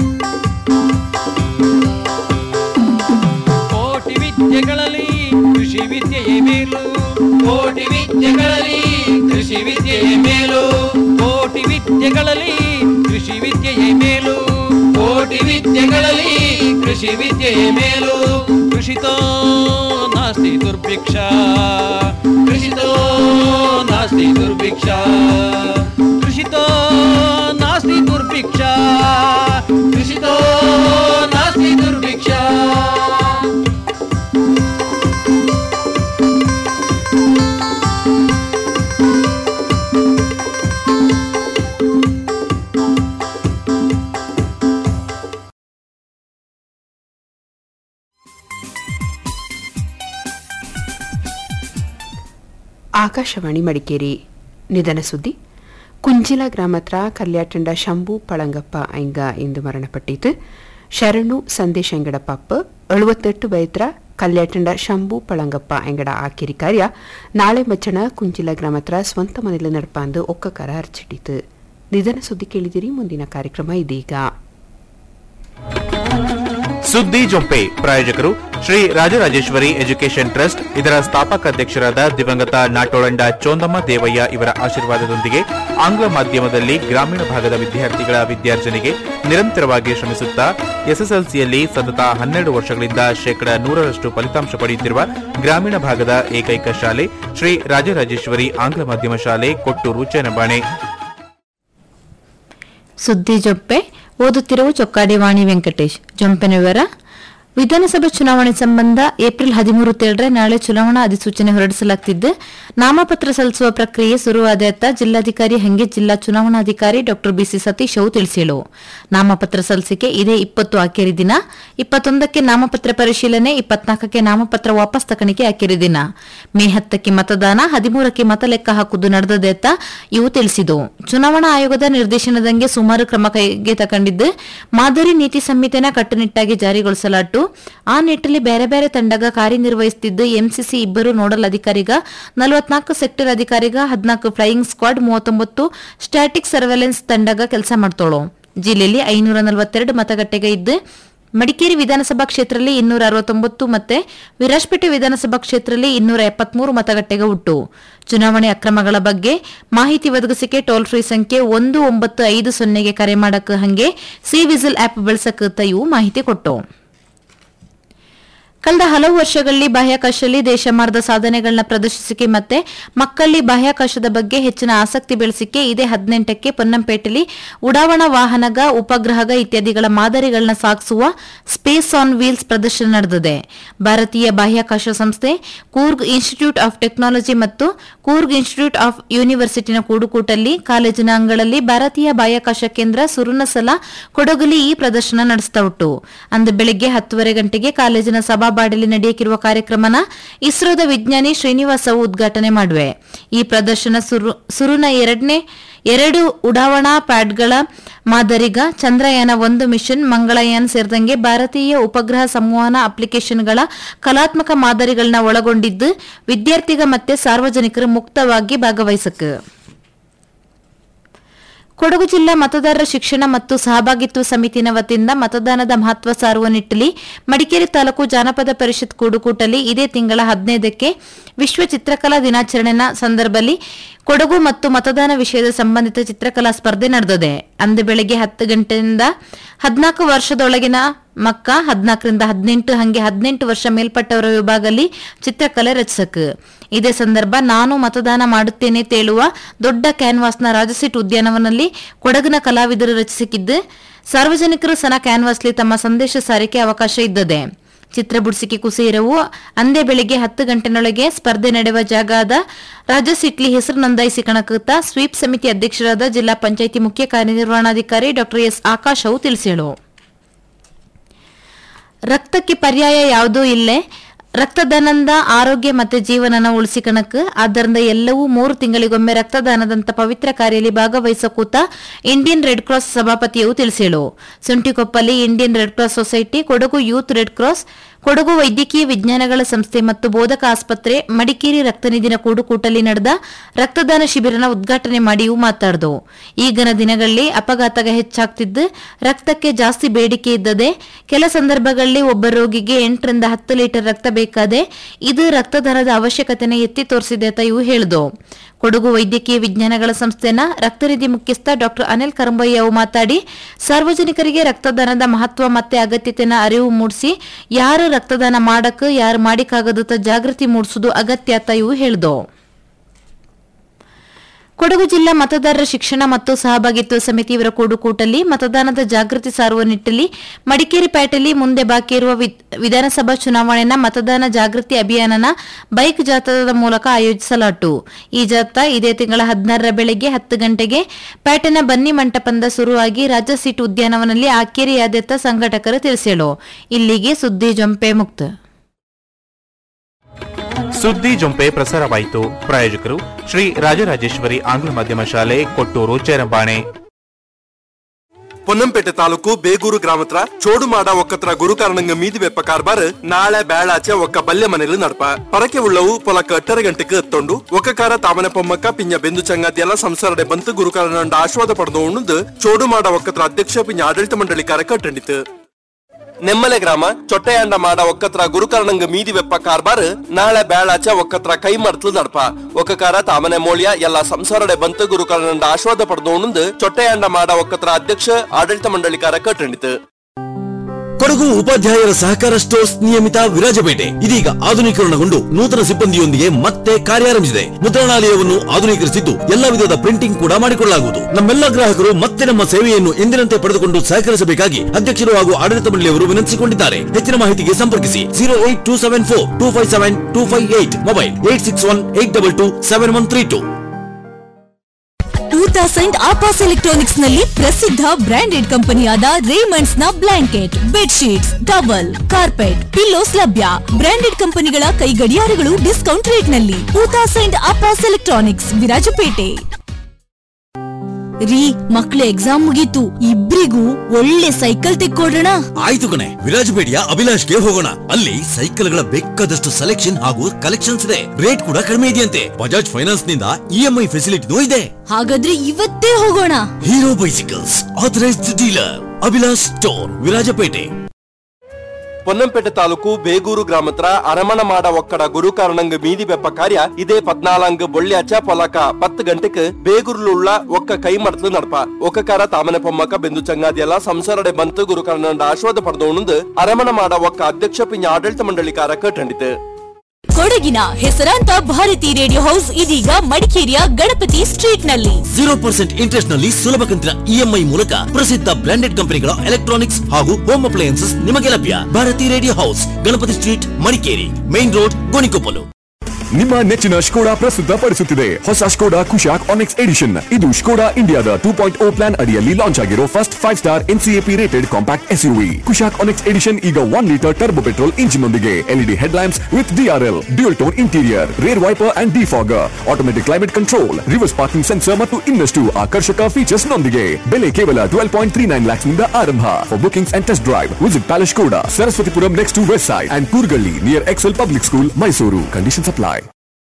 ಕೋಟಿ ವಿದ್ಯೆಗಳಲ್ಲಿ ಕೃಷಿ ಕೃಷಿ ವಿದ್ಯೆಯೇ ಮೇಲು ಕೋಟಿ ವಿದ್ಯೆಗಳಲ್ಲಿ ಕೃಷಿ ವಿದ್ಯೆಯೇ ಮೇಲು ಕೋಟಿ ವಿದ್ಯೆಗಳಲ್ಲಿ ಕೃಷಿ ವಿದ್ಯೆಯೇ ಮೇಲು ಕೋಟಿ ವಿದ್ಯೆಗಳಲ್ಲಿ ಕೃಷಿ ವಿದ್ಯೆಯೇ ಮೇಲು ಕೃಷಿತೋ ನಾಸ್ತಿ ದುರ್ಭಿಕ್ಷ ಕೃಷಿತೋ ನಾಸ್ತಿ ದುರ್ಭಿಕ್ಷ ಕೃಷಿತೋ ನಾಸ್ತಿ ದುರ್ಭಿಕ್ಷ ಕೃಷಿತೋ ನಾಸ್ತಿ ದುರ್ಭಿಕ್ಷ ಆಕಾಶವಾಣಿ ಮಡಿಕೇರಿ ನಿಧನ ಸುದ್ದಿ ಕುಂಜಿಲ ಗ್ರಾಮತ್ರ ಕಲ್ಯಾಟಂಡ ಶಂಭು ಪಳಂಗಪ್ಪ ಐಂಗ ಎಂದು ಮರಣಪಟ್ಟಿತು ಶರಣು ಸಂದೇಶ್ ಎಂಗಡ ಪಪ್ಪ ಎಳುವತ್ತೆಟ್ಟು ಬೈತ್ರ ಕಲ್ಯಾಟಂಡ ಶಂಭು ಪಳಂಗಪ್ಪ ಎಂಗಡ ಆಕಿರಿ ಕಾರ್ಯ ನಾಳೆ ಮಚ್ಚಣ ಕುಂಜಿಲ ಗ್ರಾಮತ್ರ ಸ್ವಂತ ಮನೆಯಲ್ಲಿ ನಡಪಾಂದು ಒಕ್ಕಕರ ಅರ್ಚಿಟ್ಟಿತು ನಿಧನ ಸುದ್ದಿ ಕೇಳಿದಿರಿ ಮುಂದಿನ ಕಾರ್ಯಕ್ರಮ ಇದೀಗ ಸುದ್ದಿ ಜೊಂಪೆ ಪ್ರಾಯೋಜಕರು ಶ್ರೀ ರಾಜರಾಜೇಶ್ವರಿ ಎಜುಕೇಷನ್ ಟ್ರಸ್ಟ್ ಇದರ ಸ್ಥಾಪಕ ಅಧ್ಯಕ್ಷರಾದ ದಿವಂಗತ ನಾಟೋಳಂಡ ಚೋಂದಮ್ಮ ದೇವಯ್ಯ ಇವರ ಆಶೀರ್ವಾದದೊಂದಿಗೆ ಆಂಗ್ಲ ಮಾಧ್ಯಮದಲ್ಲಿ ಗ್ರಾಮೀಣ ಭಾಗದ ವಿದ್ಯಾರ್ಥಿಗಳ ವಿದ್ಯಾರ್ಜನೆಗೆ ನಿರಂತರವಾಗಿ ಶ್ರಮಿಸುತ್ತಾ ಎಸ್ಎಸ್ಎಲ್ಸಿಯಲ್ಲಿ ಸತತ ಹನ್ನೆರಡು ವರ್ಷಗಳಿಂದ ಶೇಕಡ ನೂರರಷ್ಟು ಫಲಿತಾಂಶ ಪಡೆಯುತ್ತಿರುವ ಗ್ರಾಮೀಣ ಭಾಗದ ಏಕೈಕ ಶಾಲೆ ಶ್ರೀ ರಾಜರಾಜೇಶ್ವರಿ ಆಂಗ್ಲ ಮಾಧ್ಯಮ ಶಾಲೆ ಕೊಟ್ಟೂರು ಚೇನಬಾಣೆ ಸುದ್ದಿ ಜೊಪ್ಪೆ ಓದುತ್ತಿರುವ ಚೊಕ್ಕಾಡಿ ವಾಣಿ ವೆಂಕಟೇಶ್ ಜೊಂಪೆನ ವಿವರ ವಿಧಾನಸಭೆ ಚುನಾವಣೆ ಸಂಬಂಧ ಏಪ್ರಿಲ್ ಹದಿಮೂರು ತೇಳರೆ ನಾಳೆ ಚುನಾವಣಾ ಅಧಿಸೂಚನೆ ಹೊರಡಿಸಲಾಗುತ್ತಿದ್ದು ನಾಮಪತ್ರ ಸಲ್ಲಿಸುವ ಪ್ರಕ್ರಿಯೆ ಶುರುವಾದತ್ತ ಜಿಲ್ಲಾಧಿಕಾರಿ ಹಂಗೆ ಜಿಲ್ಲಾ ಚುನಾವಣಾಧಿಕಾರಿ ಡಾ ಬಿಸಿ ಸತೀಶ್ ಅವು ತಿಳಿಸಿಳು ನಾಮಪತ್ರ ಸಲ್ಲಿಸಿಕೆ ಇದೇ ಇಪ್ಪತ್ತು ಆಖರಿ ದಿನ ಇಪ್ಪತ್ತೊಂದಕ್ಕೆ ನಾಮಪತ್ರ ಪರಿಶೀಲನೆ ಇಪ್ಪತ್ನಾಲ್ಕಕ್ಕೆ ನಾಮಪತ್ರ ವಾಪಸ್ ತಕಣಿಕೆ ಆಖರಿ ದಿನ ಮೇ ಹತ್ತಕ್ಕೆ ಮತದಾನ ಹದಿಮೂರಕ್ಕೆ ಮತ ಲೆಕ್ಕ ಹಾಕುವುದು ನಡೆದದೆತ್ತ ಇವು ತಿಳಿಸಿದವು ಚುನಾವಣಾ ಆಯೋಗದ ನಿರ್ದೇಶನದಂಗೆ ಸುಮಾರು ಕ್ರಮ ಕೈಗೆ ತಗೊಂಡಿದ್ದು ಮಾದರಿ ನೀತಿ ಸಂಹಿತೆನ ಕಟ್ಟುನಿಟ್ಟಾಗಿ ಜಾರಿಗೊಳಿಸಲಾಟ್ಟು ಆ ನಿಟ್ಟಿನಲ್ಲಿ ಬೇರೆ ಬೇರೆ ತಂಡಗ ಕಾರ್ಯನಿರ್ವಹಿಸುತ್ತಿದ್ದು ಎಂಸಿಸಿ ಇಬ್ಬರು ನೋಡಲ್ ಅಧಿಕಾರಿಗ ನಲವತ್ನಾಲ್ಕು ಸೆಕ್ಟರ್ ಅಧಿಕಾರಿಗ ಹದಿನಾಲ್ಕು ಫ್ಲೈಯಿಂಗ್ ಸ್ಕ್ವಾಡ್ ಮೂವತ್ತೊಂಬತ್ತು ಸ್ಟ್ಯಾಟಿಕ್ ಸರ್ವೆಲೆನ್ಸ್ ತಂಡಗ ಕೆಲಸ ಮಾಡ್ತೋಳು ಜಿಲ್ಲೆಯಲ್ಲಿ ಐನೂರ ನಲವತ್ತೆರಡು ಮತಗಟ್ಟೆಗೆ ಇದ್ದು ಮಡಿಕೇರಿ ವಿಧಾನಸಭಾ ಕ್ಷೇತ್ರದಲ್ಲಿ ಇನ್ನೂರ ಅರವತ್ತೊಂಬತ್ತು ಮತ್ತೆ ವಿರಾಜಪೇಟೆ ವಿಧಾನಸಭಾ ಕ್ಷೇತ್ರದಲ್ಲಿ ಇನ್ನೂರ ಎಪ್ಪತ್ಮೂರು ಮತಗಟ್ಟೆಗೆ ಉಟ್ಟು ಚುನಾವಣೆ ಅಕ್ರಮಗಳ ಬಗ್ಗೆ ಮಾಹಿತಿ ಒದಗಿಸಿಕೆ ಟೋಲ್ ಫ್ರೀ ಸಂಖ್ಯೆ ಒಂದು ಒಂಬತ್ತು ಐದು ಸೊನ್ನೆಗೆ ಕರೆ ಮಾಡಕ್ಕೆ ಹಂಗೆ ಸಿ ವಿಸಿಲ್ ಆಪ್ ಬಳಸಕ್ಕೆ ಇವು ಮಾಹಿತಿ ಕೊಟ್ಟು ಕಳೆದ ಹಲವು ವರ್ಷಗಳಲ್ಲಿ ಬಾಹ್ಯಾಕಾಶದಲ್ಲಿ ದೇಶ ಮಾಡಿದ ಸಾಧನೆಗಳನ್ನ ಪ್ರದರ್ಶಿಸಿಕೆ ಮತ್ತೆ ಮಕ್ಕಳಲ್ಲಿ ಬಾಹ್ಯಾಕಾಶದ ಬಗ್ಗೆ ಹೆಚ್ಚಿನ ಆಸಕ್ತಿ ಬೆಳೆಸಿಕೆ ಇದೇ ಹದಿನೆಂಟಕ್ಕೆ ಪೊನ್ನಂಪೇಟೆಯಲ್ಲಿ ಉಡಾವಣಾ ವಾಹನಗ ಉಪಗ್ರಹಗ ಇತ್ಯಾದಿಗಳ ಮಾದರಿಗಳನ್ನ ಸಾಗಿಸುವ ಸ್ಪೇಸ್ ಆನ್ ವೀಲ್ಸ್ ಪ್ರದರ್ಶನ ನಡೆದಿದೆ ಭಾರತೀಯ ಬಾಹ್ಯಾಕಾಶ ಸಂಸ್ಥೆ ಕೂರ್ಗ್ ಇನ್ಸ್ಟಿಟ್ಯೂಟ್ ಆಫ್ ಟೆಕ್ನಾಲಜಿ ಮತ್ತು ಕೂರ್ಗ್ ಇನ್ಸ್ಟಿಟ್ಯೂಟ್ ಆಫ್ ಯೂನಿವರ್ಸಿಟಿನ ಕೂಡುಕೂಟಲ್ಲಿ ಕಾಲೇಜಿನ ಅಂಗಳಲ್ಲಿ ಭಾರತೀಯ ಬಾಹ್ಯಾಕಾಶ ಕೇಂದ್ರ ಸುರುನಸಲ ಕೊಡಗಲಿ ಈ ಪ್ರದರ್ಶನ ನಡೆಸ್ತಾ ಉಂಟು ಅಂದು ಬೆಳಗ್ಗೆ ಹತ್ತುವರೆ ಗಂಟೆಗೆ ಕಾಲೇಜಿನ ಸಭಾಬಾಡಲಿ ನಡೆಯಕ್ಕಿರುವ ಕಾರ್ಯಕ್ರಮನ ಇಸ್ರೋದ ವಿಜ್ಞಾನಿ ಶ್ರೀನಿವಾಸ ಅವು ಉದ್ಘಾಟನೆ ಮಾಡುವೆ ಈ ಪ್ರದರ್ಶನ ಸುರು- ಸುರುನ ಎರಡನೇ ಎರಡು ಉಡಾವಣಾ ಪ್ಯಾಡ್ಗಳ ಮಾದರಿಗ ಚಂದ್ರಯಾನ ಒಂದು ಮಿಷನ್ ಮಂಗಳಯಾನ್ ಸೇರಿದಂಗೆ ಭಾರತೀಯ ಉಪಗ್ರಹ ಸಂವಹನ ಅಪ್ಲಿಕೇಶನ್ಗಳ ಕಲಾತ್ಮಕ ಮಾದರಿಗಳನ್ನ ಒಳಗೊಂಡಿದ್ದು ವಿದ್ಯಾರ್ಥಿಗ ಮತ್ತೆ ಸಾರ್ವಜನಿಕರು ಮುಕ್ತವಾಗಿ ಭಾಗವಹಿಸಕ್ಕೆ ಕೊಡಗು ಜಿಲ್ಲಾ ಮತದಾರರ ಶಿಕ್ಷಣ ಮತ್ತು ಸಹಭಾಗಿತ್ವ ಸಮಿತಿನ ವತಿಯಿಂದ ಮತದಾನದ ಮಹತ್ವ ಸಾರುವ ನಿಟ್ಟಿನಲ್ಲಿ ಮಡಿಕೇರಿ ತಾಲೂಕು ಜಾನಪದ ಪರಿಷತ್ ಕೂಡುಕೂಟಲ್ಲಿ ಇದೇ ತಿಂಗಳ ಹದಿನೈದಕ್ಕೆ ವಿಶ್ವ ಚಿತ್ರಕಲಾ ದಿನಾಚರಣೆನ ಸಂದರ್ಭದಲ್ಲಿ ಕೊಡಗು ಮತ್ತು ಮತದಾನ ವಿಷಯದ ಸಂಬಂಧಿತ ಚಿತ್ರಕಲಾ ಸ್ಪರ್ಧೆ ನಡೆದಿದೆ ಅಂದು ಬೆಳಗ್ಗೆ ಹತ್ತು ಗಂಟೆಯಿಂದ ಹದಿನಾಲ್ಕು ವರ್ಷದೊಳಗಿನ ಮಕ್ಕ ಹದಿನಾಲ್ಕರಿಂದ ಹದಿನೆಂಟು ಹಂಗೆ ಹದಿನೆಂಟು ವರ್ಷ ಮೇಲ್ಪಟ್ಟವರ ವಿಭಾಗದಲ್ಲಿ ಚಿತ್ರಕಲೆ ರಚಿಸಕ್ ಇದೇ ಸಂದರ್ಭ ನಾನು ಮತದಾನ ಮಾಡುತ್ತೇನೆ ತೇಳುವ ದೊಡ್ಡ ಕ್ಯಾನ್ವಾಸ್ನ ರಾಜಸೀಟ್ ಉದ್ಯಾನವನದಲ್ಲಿ ಕೊಡಗಿನ ಕಲಾವಿದರು ರಚಿಸಿದ್ದು ಸಾರ್ವಜನಿಕರು ಸನ ಕ್ಯಾನ್ವಾಸ್ಲಿ ತಮ್ಮ ಸಂದೇಶ ಸಾರಿಕೆ ಅವಕಾಶ ಇದ್ದದೆ ಚಿತ್ರ ಬಿಡಿಸಿಕೆ ಕುಸೇರವು ಅಂದೇ ಬೆಳಿಗ್ಗೆ ಹತ್ತು ಗಂಟೆನೊಳಗೆ ಸ್ಪರ್ಧೆ ನಡೆಯುವ ಜಾಗದ ರಾಜಸಿಟ್ಲಿ ಹೆಸರು ನೋಂದಾಯಿಸಿ ಕಣಕುತ್ತ ಸ್ವೀಪ್ ಸಮಿತಿ ಅಧ್ಯಕ್ಷರಾದ ಜಿಲ್ಲಾ ಪಂಚಾಯಿತಿ ಮುಖ್ಯ ಕಾರ್ಯನಿರ್ವಹಣಾಧಿಕಾರಿ ಡಾ ಎಸ್ ಆಕಾಶ್ ಅವು ತಿಳಿಸಿದರು ರಕ್ತಕ್ಕೆ ಪರ್ಯಾಯ ಯಾವುದೂ ಇಲ್ಲೇ ರಕ್ತದಾನದ ಆರೋಗ್ಯ ಮತ್ತೆ ಜೀವನನ ಉಳಿಸಿಕಣಕ್ ಆದ್ದರಿಂದ ಎಲ್ಲವೂ ಮೂರು ತಿಂಗಳಿಗೊಮ್ಮೆ ರಕ್ತದಾನದಂತ ಪವಿತ್ರ ಕಾರ್ಯದಲ್ಲಿ ಭಾಗವಹಿಸಕೂತ ಇಂಡಿಯನ್ ರೆಡ್ ಕ್ರಾಸ್ ಸಭಾಪತಿಯು ತಿಳಿಸಿಳು ಸುಂಟಿಕೊಪ್ಪಲ್ಲಿ Indian red cross society Kodagu youth red cross Kodagu ವೈದ್ಯಕೀಯ ವಿಜ್ಞಾನಗಳ ಸಂಸ್ಥೆ ಮತ್ತು ಬೋಧಕ ಆಸ್ಪತ್ರೆ ಮಡಿಕೇರಿ ರಕ್ತನಿಧಿನ ಕೂಡುಕೂಟಲ್ಲಿ ನಡೆದ ರಕ್ತದಾನ ಶಿಬಿರನ ಉದ್ಘಾಟನೆ ಮಾಡಿಯೂ ಮಾತಾಡಿದವು ಈಗಿನ ದಿನಗಳಲ್ಲಿ ಅಪಘಾತಗ ಹೆಚ್ಚಾಗ್ತಿದ್ದು ರಕ್ತಕ್ಕೆ ಜಾಸ್ತಿ ಬೇಡಿಕೆ ಇದ್ದದೆ ಕೆಲ ಸಂದರ್ಭಗಳಲ್ಲಿ ಒಬ್ಬ ರೋಗಿಗೆ ಎಂಟರಿಂದ ಹತ್ತು ಲೀಟರ್ ರಕ್ತ ಬೇಕಾದೆ ಇದು ರಕ್ತದಾನದ ಅವಶ್ಯಕತೆನ ಎತ್ತಿ ತೋರಿಸಿದೆ ಅಂತ ಇವು ಹೇಳಿದವು ಕೊಡಗು ವೈದ್ಯಕೀಯ ವಿಜ್ಞಾನಗಳ ಸಂಸ್ಥೆನ ರಕ್ತನಿಧಿ ಮುಖ್ಯಸ್ಥ ಡಾಕ್ಟರ್ ಅನಿಲ್ ಕರಂಬಯ್ಯ ಅವು ಮಾತಾಡಿ ಸಾರ್ವಜನಿಕರಿಗೆ ರಕ್ತದಾನದ ಮಹತ್ವ ಮತ್ತೆ ಅಗತ್ಯತೆನ ಅರಿವು ಮೂಡಿಸಿ ಯಾರು ರಕ್ತದಾನ ಮಾಡಕ್ ಯಾರು ಮಾಡಿಕಾಗದ ಜಾಗೃತಿ ಮೂಡಿಸುವುದು ಅಗತ್ಯ ಅಂತ ಇವು ಹೇಳಿದವು ಕೊಡಗು ಜಿಲ್ಲಾ ಮತದಾರರ ಶಿಕ್ಷಣ ಮತ್ತು ಸಹಭಾಗಿತ್ವ ಸಮಿತಿ ಇವರ ಕೂಡುಕೂಟಲ್ಲಿ ಮತದಾನದ ಜಾಗೃತಿ ಸಾರುವ ನಿಟ್ಟಲ್ಲಿ ಮಡಿಕೇರಿ ಪೇಟೆಯಲ್ಲಿ ಮುಂದೆ ಬಾಕಿ ಇರುವ ವಿದ್- ವಿಧಾನಸಭಾ ಚುನಾವಣೆನ ಮತದಾನ ಜಾಗೃತಿ ಅಭಿಯಾನನ ಬೈಕ್ ಜಾಥಾದ ಮೂಲಕ ಆಯೋಜಿಸಲಾಟು ಈ ಜಾಥಾ ಇದೇ ತಿಂಗಳ ಹದಿನಾರರ ಬೆಳಗ್ಗೆ ಹತ್ತು ಗಂಟೆಗೆ ಪೇಟೆನ ಬನ್ನಿ ಮಂಟಪದಿಂದ ಶುರುವಾಗಿ ರಾಜ ಸೀಟ್ ಉದ್ಯಾನವನದಲ್ಲಿ ಆಕೇರಿಯಾದ್ಯಂತ ಸಂಘಟಕರು ತಿಳಿಸೇಳು ಇಲ್ಲಿಗೆ ಸುದ್ದಿ ಜೊಂಪೆ ಮುಕ್ತ ಸುದ್ದಿ ಜೊಂಪೆ ಪ್ರಸಾರವಾಯಿತು ಪ್ರಾಯೋಜಕರು ಶ್ರೀ ರಾಜರಾಜೇಶ್ವರಿ ಆಂಗ್ಲ ಮಾಧ್ಯಮ ಶಾಲೆ ಕೊಟ್ಟೂರು ಚೇರಂಬಾಣೆ ಪೊನ್ನಂಪೇಟೆ ತಾಲೂಕು ಬೇಗೂರು ಗ್ರಾಮತ್ರ ಚೋಡುಮಾಡ ಒಕ್ಕತ್ರ ಗುರುಕಾರಣಂಗ ಮೀದಿ ವೆಪ್ಪ ಕಾರ್ಬಾರ್ ನಾಳೆ ಬೇಳಾಚೆ ಒಕ್ಕ ಬಲ್ಯ ಮನೇಲಿ ನಡಪ ಪರಕೆ ಉಳ್ಳವು ಪೊಲಕ ಎಟ್ಟರ ಗಂಟೆಗೆ ಎತ್ತೊಂಡು ಒಕ್ಕಕಾರ ತಾಮನೆ ಪೊಮ್ಮಕ್ಕ ಪಿಂಜ ಬೆಂದು ಚಂಗಾದಿಯೆಲ್ಲ ಸಂಸಾರಡೆ ಬಂತು ಗುರುಕಾರಣ ಆಶ್ವಾದ ಪಡೆದು ಉಣ್ಣದು ಚೋಡುಮಾಡ ಒಕ್ಕತ್ರ ಅಧ್ಯಕ್ಷ ಪಿಂಜ ಆಡಳಿತ ಮಂಡಳಿ ಕಾರ್ಯ ಕಟ್ಟಂಡಿತು ನೆಮ್ಮಲೆ ಗ್ರಾಮ ಚೊಟ್ಟೆಯಾಂಡ ಮಾಡ ಒಕ್ಕತ್ರ ಗುರುಕರ್ಣಂಗ ಮೀದಿ ವೆಪ್ಪ ಕಾರ್ಬಾರ್ ನಾಳೆ ಬೇಳಾಚ ಒಕ್ಕತ್ರ ಕೈ ಮರ್ತಲು ನಡಪ ಒಕ್ಕಕಾರ ತಾಮನೆ ಮೋಳಿಯ ಎಲ್ಲ ಸಂಸಾರಡೆ ಬಂತು ಗುರುಕರ್ಣಂಡ ಆಶ್ವಾದ ಪಡೆದು ಚೊಟ್ಟೆಯಾಂಡ ಮಾಡ ಒಕ್ಕತ್ರ ಅಧ್ಯಕ್ಷ ಆಡಳಿತ ಮಂಡಳಿ ಕಾರ್ಯ ಕಟ್ಟಂಡಿತು ಕೊಡಗು ಉಪಾಧ್ಯಾಯರ ಸಹಕಾರ ಸ್ಟೋರ್ಸ್ ನಿಯಮಿತ ವಿರಾಜಪೇಟೆ ಇದೀಗ ಆಧುನೀಕರಣಗೊಂಡು ನೂತನ ಸಿಬ್ಬಂದಿಯೊಂದಿಗೆ ಮತ್ತೆ ಕಾರ್ಯಾರಂಭಿಸಿದೆ ಮುದ್ರಣಾಲಯವನ್ನು ಆಧುನೀಕರಿಸಿದ್ದು ಎಲ್ಲಾ ವಿಧದ ಪ್ರಿಂಟಿಂಗ್ ಕೂಡ ಮಾಡಿಕೊಳ್ಳಲಾಗುವುದು ನಮ್ಮೆಲ್ಲ ಗ್ರಾಹಕರು ಮತ್ತೆ ನಮ್ಮ ಸೇವೆಯನ್ನು ಎಂದಿನಂತೆ ಪಡೆದುಕೊಂಡು ಸಹಕರಿಸಬೇಕಾಗಿ ಅಧ್ಯಕ್ಷರು ಹಾಗೂ ಆಡಳಿತ ಮಂಡಳಿಯವರು ವಿನಂತಿಸಿಕೊಂಡಿದ್ದಾರೆ ಹೆಚ್ಚಿನ ಮಾಹಿತಿಗೆ ಸಂಪರ್ಕಿಸಿ zero eight two seven four two five seven two five eight mobile eight six one eight double two seven one three two two thousand ಆಪಾಸ್ ಎಲೆಕ್ಟ್ರಾನಿಕ್ಸ್ ನಲ್ಲಿ ಪ್ರಸಿದ್ಧ ಬ್ರಾಂಡೆಡ್ ಕಂಪನಿಯಾದ ರೇಮಂಡ್ಸ್ ನ blanket bedsheets towel carpet pillows ಲಭ್ಯ ಬ್ರಾಂಡೆಡ್ ಕಂಪನಿಗಳ ಕೈ ಗಡಿಯಾರಗಳು ಡಿಸ್ಕೌಂಟ್ ರೇಟ್ ನಲ್ಲಿ ಟೂ ತೌಸಂಡ್ ಆಪಾಸ್ ಎಲೆಕ್ಟ್ರಾನಿಕ್ಸ್ ವಿರಾಜಪೇಟೆ ರೀ ಮಕ್ಳ ಎಕ್ಸಾಮ್ ಮುಗೀತು ಇಬ್ರಿಗೂ ಒಳ್ಳೆ ಸೈಕಲ್ ತೆಕ್ಕೊಡ್ರಣ ಆಯ್ತು ಕಣೆ ವಿರಾಜಪೇಟೆಯ ಅಭಿಲಾಷ್ಗೆ ಹೋಗೋಣ ಅಲ್ಲಿ ಸೈಕಲ್ಗಳ ಬೇಕಾದಷ್ಟು ಸೆಲೆಕ್ಷನ್ ಹಾಗೂ ಕಲೆಕ್ಷನ್ಸ್ ಇದೆ ರೇಟ್ ಕೂಡ ಕಡಿಮೆ ಇದೆಯಂತೆ ಬಜಾಜ್ ಫೈನಾನ್ಸ್ ನಿಂದ ಇಎಂಐ ಫೆಸಿಲಿಟಿನೂ ಇದೆ ಹಾಗಾದ್ರೆ ಇವತ್ತೇ ಹೋಗೋಣ Hero bicycles authorised dealer Abhilash store Virajpet Ponnampet taluk Begur ಗ್ರಾಮತ್ರ ಅರಮಣ ಮಾಡ ಒಕ್ಕಡ ಗುರುಕಾರಣಂಗ ಮೀದಿ ಬೆಪ್ಪ ಕಾರ್ಯ ಇದೇ ಪದ್ನಾಲಂಗ್ ಬೊಳ್ಳ್ಯಾಚ ಪೊಲಕ ಪತ್ತು ಗಂಟೆಕ್ ಬೇಗೂರ್ಲುಳ್ಳ ಒಕ್ಕ ಕೈ ಮಡ್ತಲು ನಡಪ ಒಕ್ಕಕಾರ ತಾಮನೆ ಪೊಮ್ಮಕ ಬೆಂದು ಚಂಗಾದಿಯಲ್ಲ ಸಂಸಾರಡೆ ಬಂತು ಗುರುಕಾರಣಂಡ ಆಶ್ವಾದ ಪಡೆದು ಅರಮಣ ಮಾಡ ಒಕ್ಕ ಅಧ್ಯಕ್ಷ ಪಿಂಜ ಆಡಳಿತ ಮಂಡಳಿ ಕಾರ್ಯ ಕಟ್ಟಂಡಿತು ಕೊಡಗಿನ ಹೆಸರಾಂತ ಭಾರತಿ ರೇಡಿಯೋ ಹೌಸ್ ಇದೀಗ ಮಡಿಕೇರಿಯ ಗಣಪತಿ ಸ್ಟ್ರೀಟ್ ನಲ್ಲಿ ಜೀರೋ ಪರ್ಸೆಂಟ್ ಇಂಟ್ರೆಸ್ಟ್ ನಲ್ಲಿ ಸುಲಭ ಕಂತಿನ ಇಎಂಐ ಮೂಲಕ ಪ್ರಸಿದ್ಧ ಬ್ರಾಂಡೆಡ್ ಕಂಪನಿಗಳ ಎಲೆಕ್ಟ್ರಾನಿಕ್ಸ್ ಹಾಗೂ ಹೋಮ್ ಅಪ್ಲಯನ್ಸಸ್ ನಿಮಗೆ ಲಭ್ಯ Bharathi radio house Ganapathi street Madikeri main road Gonikoppal ನಿಮ್ಮ ನೆಚ್ಚಿನ ಸ್ಕೋಡಾ ಪ್ರಸ್ತುತಪಡಿಸುತ್ತಿದೆ ಹೊಸ ಸ್ಕೋಡಾ ಕುಶಾಕ್ ಆನೆಕ್ಸ್ ಎಡಿಷನ್ ಇದು ಸ್ಕೋಡಾ ಇಂಡಿಯಾದ ಟೂ ಪಾಯಿಂಟ್ ಓ ಪ್ಲಾನ್ ಅಡಿಯಲ್ಲಿ ಲಾಂಚ್ ಆಗಿರೋ first five star NCAP rated compact SUV Kushaq Onyx edition ಈಗ one litre turbo petrol engine ನೊಂದಿಗೆ LED head lamps with DRL dual tone interior rear wiper and defogger automatic climate control reverse parking sensor ಮತ್ತು ಇನ್ನಷ್ಟು ಆಕರ್ಷಕ ಫೀಚರ್ಸ್ ನೊಂದಿಗೆ ಬೆಲೆ ಕೇವಲ twelve point three nine lakhs ನಿಂದ ಆರಂಭ for bookings and test drive visit palace Skoda Saraswathipuram next to west side and Koorgalli near Excel public school Mysuru conditions apply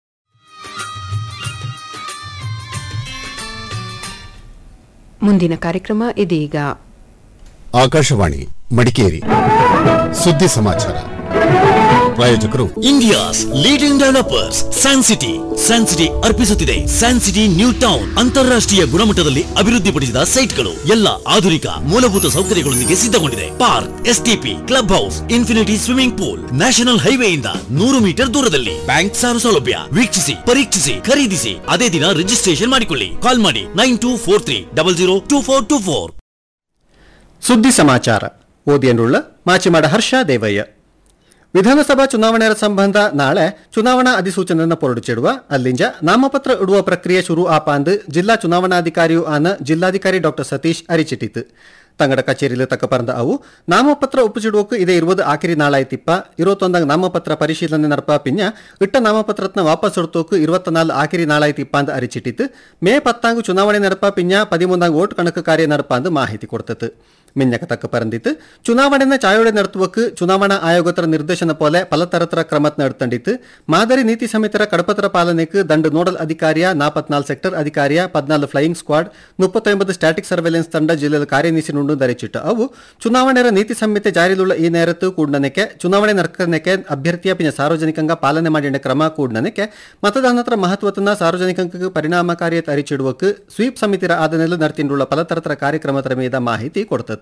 ಮುಂದಿನ ಕಾರ್ಯಕ್ರಮ ಇದೀಗ ಆಕಾಶವಾಣಿ ಮಡಿಕೇರಿ ಸುದ್ದಿ ಸಮಾಚಾರ ಪ್ರಾಯೋಜಕರು India's leading developers San City San City ಅರ್ಪಿಸುತ್ತಿದೆ ಸ್ಯಾನ್ ಸಿಟಿ ನ್ಯೂ ಟೌನ್ ಅಂತಾರಾಷ್ಟ್ರೀಯ ಗುಣಮಟ್ಟದಲ್ಲಿ ಅಭಿವೃದ್ಧಿಪಡಿಸಿದ ಸೈಟ್ಗಳು ಎಲ್ಲ ಆಧುನಿಕ ಮೂಲಭೂತ ಸೌಕರ್ಯಗಳೊಂದಿಗೆ ಸಿದ್ಧಗೊಂಡಿದೆ park STP club house infinity swimming pool national ಹೈವೇಯಿಂದ ನೂರು ಮೀಟರ್ ದೂರದಲ್ಲಿ ಬ್ಯಾಂಕ್ ಸಾಲ ಸೌಲಭ್ಯ ವೀಕ್ಷಿಸಿ ಪರೀಕ್ಷಿಸಿ ಖರೀದಿಸಿ ಅದೇ ದಿನ ರಿಜಿಸ್ಟ್ರೇಷನ್ ಮಾಡಿಕೊಳ್ಳಿ ಕಾಲ್ ಮಾಡಿ nine two four three double zero two four two four ಸುದ್ದಿ ಸಮಾಚಾರ ಓದಿಯನ್ನುಳ್ಳ ಮಾಚಿಮಾಡ ಹರ್ಷ ದೇವಯ್ಯ ವಿಧಾನಸಭಾ ಚುನಾವಣೆಯ ಸಂಬಂಧ ನಾಳೆ ಚುನಾವಣಾ ಅಧಿಸೂಚನೆಯನ್ನು ಹೊರಡಿಸಿಡುವ ಅಲ್ಲಿಂಜ ನಾಮಪತ್ರ ಇಡುವ ಪ್ರಕ್ರಿಯೆ ಶುರು ಆಪಾಂದು ಜಿಲ್ಲಾ ಚುನಾವಣಾಧಿಕಾರಿಯು ಆನ ಜಿಲ್ಲಾಧಿಕಾರಿ ಡಾಕ್ಟರ್ ಸತೀಶ್ ಅರಿಚಿಟ್ಟಿತು ತಂಗಡ ಕಚೇರಿಲು ತಕ್ಕ ಪರಂದ ಅವು ನಾಮಪತ್ರ ಒಪ್ಪಿಸಿಡುವಕ್ಕೆ ಇದೇ ಇರುವುದು ಆಖರಿ ನಾಳಾಯ್ತಿಪ್ಪ ಇರುವತ್ತೊಂದಾಗ ನಾಮಪತ್ರ ಪರಿಶೀಲನೆ ನಡಪ ಪಿನ್ಯ ಇಟ್ಟ ನಾಮಪತ್ರತ್ನ ವಾಪಸ್ ಇಡ್ತೋಕು ಇರುವತ್ತ ನಾಲ್ ಆಖರಿ ನಾಳಾಯ್ತಿಪ್ಪ ಅಂತ ಅರಿಚಿಟ್ಟಿತ್ತು ಮೇ ಪತ್ತಾಂಗು ಚುನಾವಣೆ ನಡಪ ಪಿನ್ಯ ಪದಿಮೂಂದಾಂಗ್ ಓಟ್ ಕಣಕು ಕಾರ್ಯ ನಡಪ ಅಂದು ಮಾಹಿತಿ ಕೊಡ್ತತ್ತು ಮಿನ್ನಕ ಪರಂದಿತ್ತು ಚುನಾವಣೆನ ಚಾಯೋಡೆ ನಡೆಸುವಕ್ಕೆ ಚುನಾವಣಾ ಆಯೋಗತರ ನಿರ್ದೇಶನ ಪೋಲೆ ಪಲತರತರ ಕ್ರಮತ್ ನಡೆತಂಡಿತ್ತು ಮಾದರಿ ನೀತಿ ಸಮಿತಿರ ಕಡಪತ್ರ ಪಾಲನೆಗೆ ದಂಡ ನೋಡಲ್ ಅಧಿಕಾರಿಯ ನಾಪತ್ನಾಲ್ ಸೆಕ್ಟರ್ ಅಧಿಕಾರಿಯ ಪದ್ನಾಲ್ ಫ್ಲೈಯಿಂಗ್ ಸ್ಕ್ವಾಡ್ ಮುಪ್ಪತ್ತೊಂಬತ್ತು ಸ್ಟಾಟಿಕ್ ಸರ್ವೆಲೆನ್ಸ್ ತಂಡ ಜಿಲ್ಲೆಯಲ್ಲಿ ಕಾರ್ಯನೀಸಿನುಂಡು ಧರಿಚಿಟ್ಟು ಅವು ಚುನಾವಣೆಯ ನೀತಿ ಸಂಹಿತೆ ಜಾರಿലുള്ള ಈ ನೇರತ್ತು ಕೂಡನಕ್ಕೆ ಚುನಾವಣೆ ನರ್ಕನಕ್ಕೆ ಅಭ್ಯರ್ಥಿಯ ಪಿನ ಸಾರ್ವಜನಿಕಂಗ ಪಾಲನೆ ಮಾಡಿದ ಕ್ರಮ ಕೂಡನಕ್ಕೆ ಮತದಾನತರ ಮಹತ್ವತನ ಸಾರ್ವಜನಿಕಂಗ ಪರಿಣಾಮಕಾರಿ ಅರಿಚಿಡುವಕ್ಕೆ ಸ್ವೀಪ್ ಸಮಿತಿರ ಆದನೆಲ್ಲ ನರ್ತಿಂಡುಳ್ಳ ಪಲತರತರ ಕಾರ್ಯಕ್ರಮದ ಮೀದ ಮಾಹಿತಿ ಕೊಡ್ತತ್ತು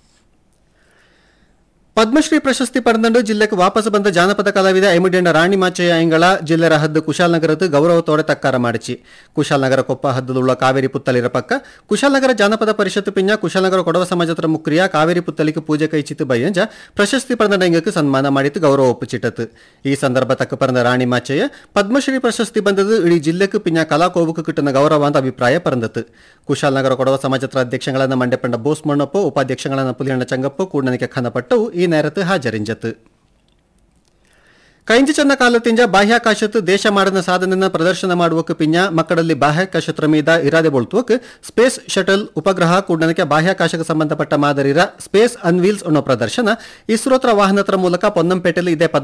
ಪದ್ಮಶ್ರೀ ಪ್ರಶಸ್ತಿ ಪಡೆದಂಡು ಜಿಲ್ಲೆಗೆ ವಾಪಸ್ ಬಂದ ಜಾನಪದ ಕಲಾವಿದ ಎಮಿಡಿಯಂಡ ರಾಣಿ ಮಾಚಯ್ಯ ಎಂಗಳ ಜಿಲ್ಲೆರ ಹದ್ದು ಕುಶಾಲನಗರದ ಗೌರವತೋಡೆ ತಕ್ಕಾರ ಮಾಡಿಚಿ ಕುಶಾಲನಗರ ಕೊಪ್ಪ ಹದ್ದದುಳ್ಳ ಕಾವೇರಿ ಪುತ್ತಲಿರ ಪಕ್ಕ ಕುಶಾಲನಗರ ಜಾನಪದ ಪರಿಷತ್ ಪಿಂಜ ಕುಶಾಲನಗರ ಕೊಡವ ಸಮಾಜದ ಮುಕ್ರಿಯ ಕಾವೇರಿ ಪುತ್ತಲಿಗೆ ಪೂಜೆ ಕೈಚಿತ್ತು ಬಯ್ಯಂಜ ಪ್ರಶಸ್ತಿ ಪಡೆದ ಎಂಗಕ್ಕೆ ಸನ್ಮಾನ ಮಾಡಿತ್ತು ಗೌರವ ಒಪ್ಪುಚಿಟ್ಟತು ಈ ಸಂದರ್ಭ ತಕ್ಕ ಪರಂದ ರಾಣಿ ಮಾಚಯ್ಯ ಪದ್ಮಶ್ರೀ ಪ್ರಶಸ್ತಿ ಬಂದದು ಇಡೀ ಜಿಲ್ಲೆக்கு ಪಿಂಜ ಕಲಾ ಕೋವುக்கு കിട്ടുന്ന ಗೌರವ ಅಂತ ಅಭಿಪ್ರಾಯ ಪರಂದತ್ತು ಕುಶಾಲನಗರ ಕೊಡವ ಸಮಾಜದ ಅಧ್ಯಕ್ಷಗಳನ್ನ ಮಂಡ್ಯಪಂಡ ಬೋಸ್ ಮಣ್ಣಪ್ಪ ಉಪಾಧ್ಯಕ್ಷಗಳನ್ನ ಪುಲಿಯಣ್ಣ ಚಂಗಪ್ಪ ಕೂಡನಕ್ಕೆ ಖನಪಟ್ಟವು ಈ നേരത്ത് ഹാജരിഞ്ചത്ത് ಕೈಂಜಿ ಚನ್ನ ಕಾಲತಿಂಜ ಬಾಹ್ಯಾಕಾಶತ್ ದೇಶ ಮಾಡಿದ ಸಾಧನೆನ ಪ್ರದರ್ಶನ ಮಾಡುವಕ್ಕೆ ಪಿಂಜ ಮಕ್ಕಳಲ್ಲಿ ಬಾಹ್ಯಾಕಾಶತ್ರ ಮೀದ ಇರಾದೆ ಬೋಳ್ತುವಕ್ ಸ್ಪೇಸ್ ಶಟಲ್ ಉಪಗ್ರಹ ಕೂಡನಕ್ಕೆ ಬಾಹ್ಯಾಕಾಶಕ್ಕೆ ಸಂಬಂಧಪಟ್ಟ ಮಾದರಿರ ಸ್ಪೇಸ್ ಅನ್ವೀಲ್ಸ್ ಅನ್ನೋ ಪ್ರದರ್ಶನ ಇಸ್ರೋತ್ರ ವಾಹನತ್ರ ಮೂಲಕ ಪೊನ್ನಂಪೇಟೆಯಲ್ಲಿ ಇದೇ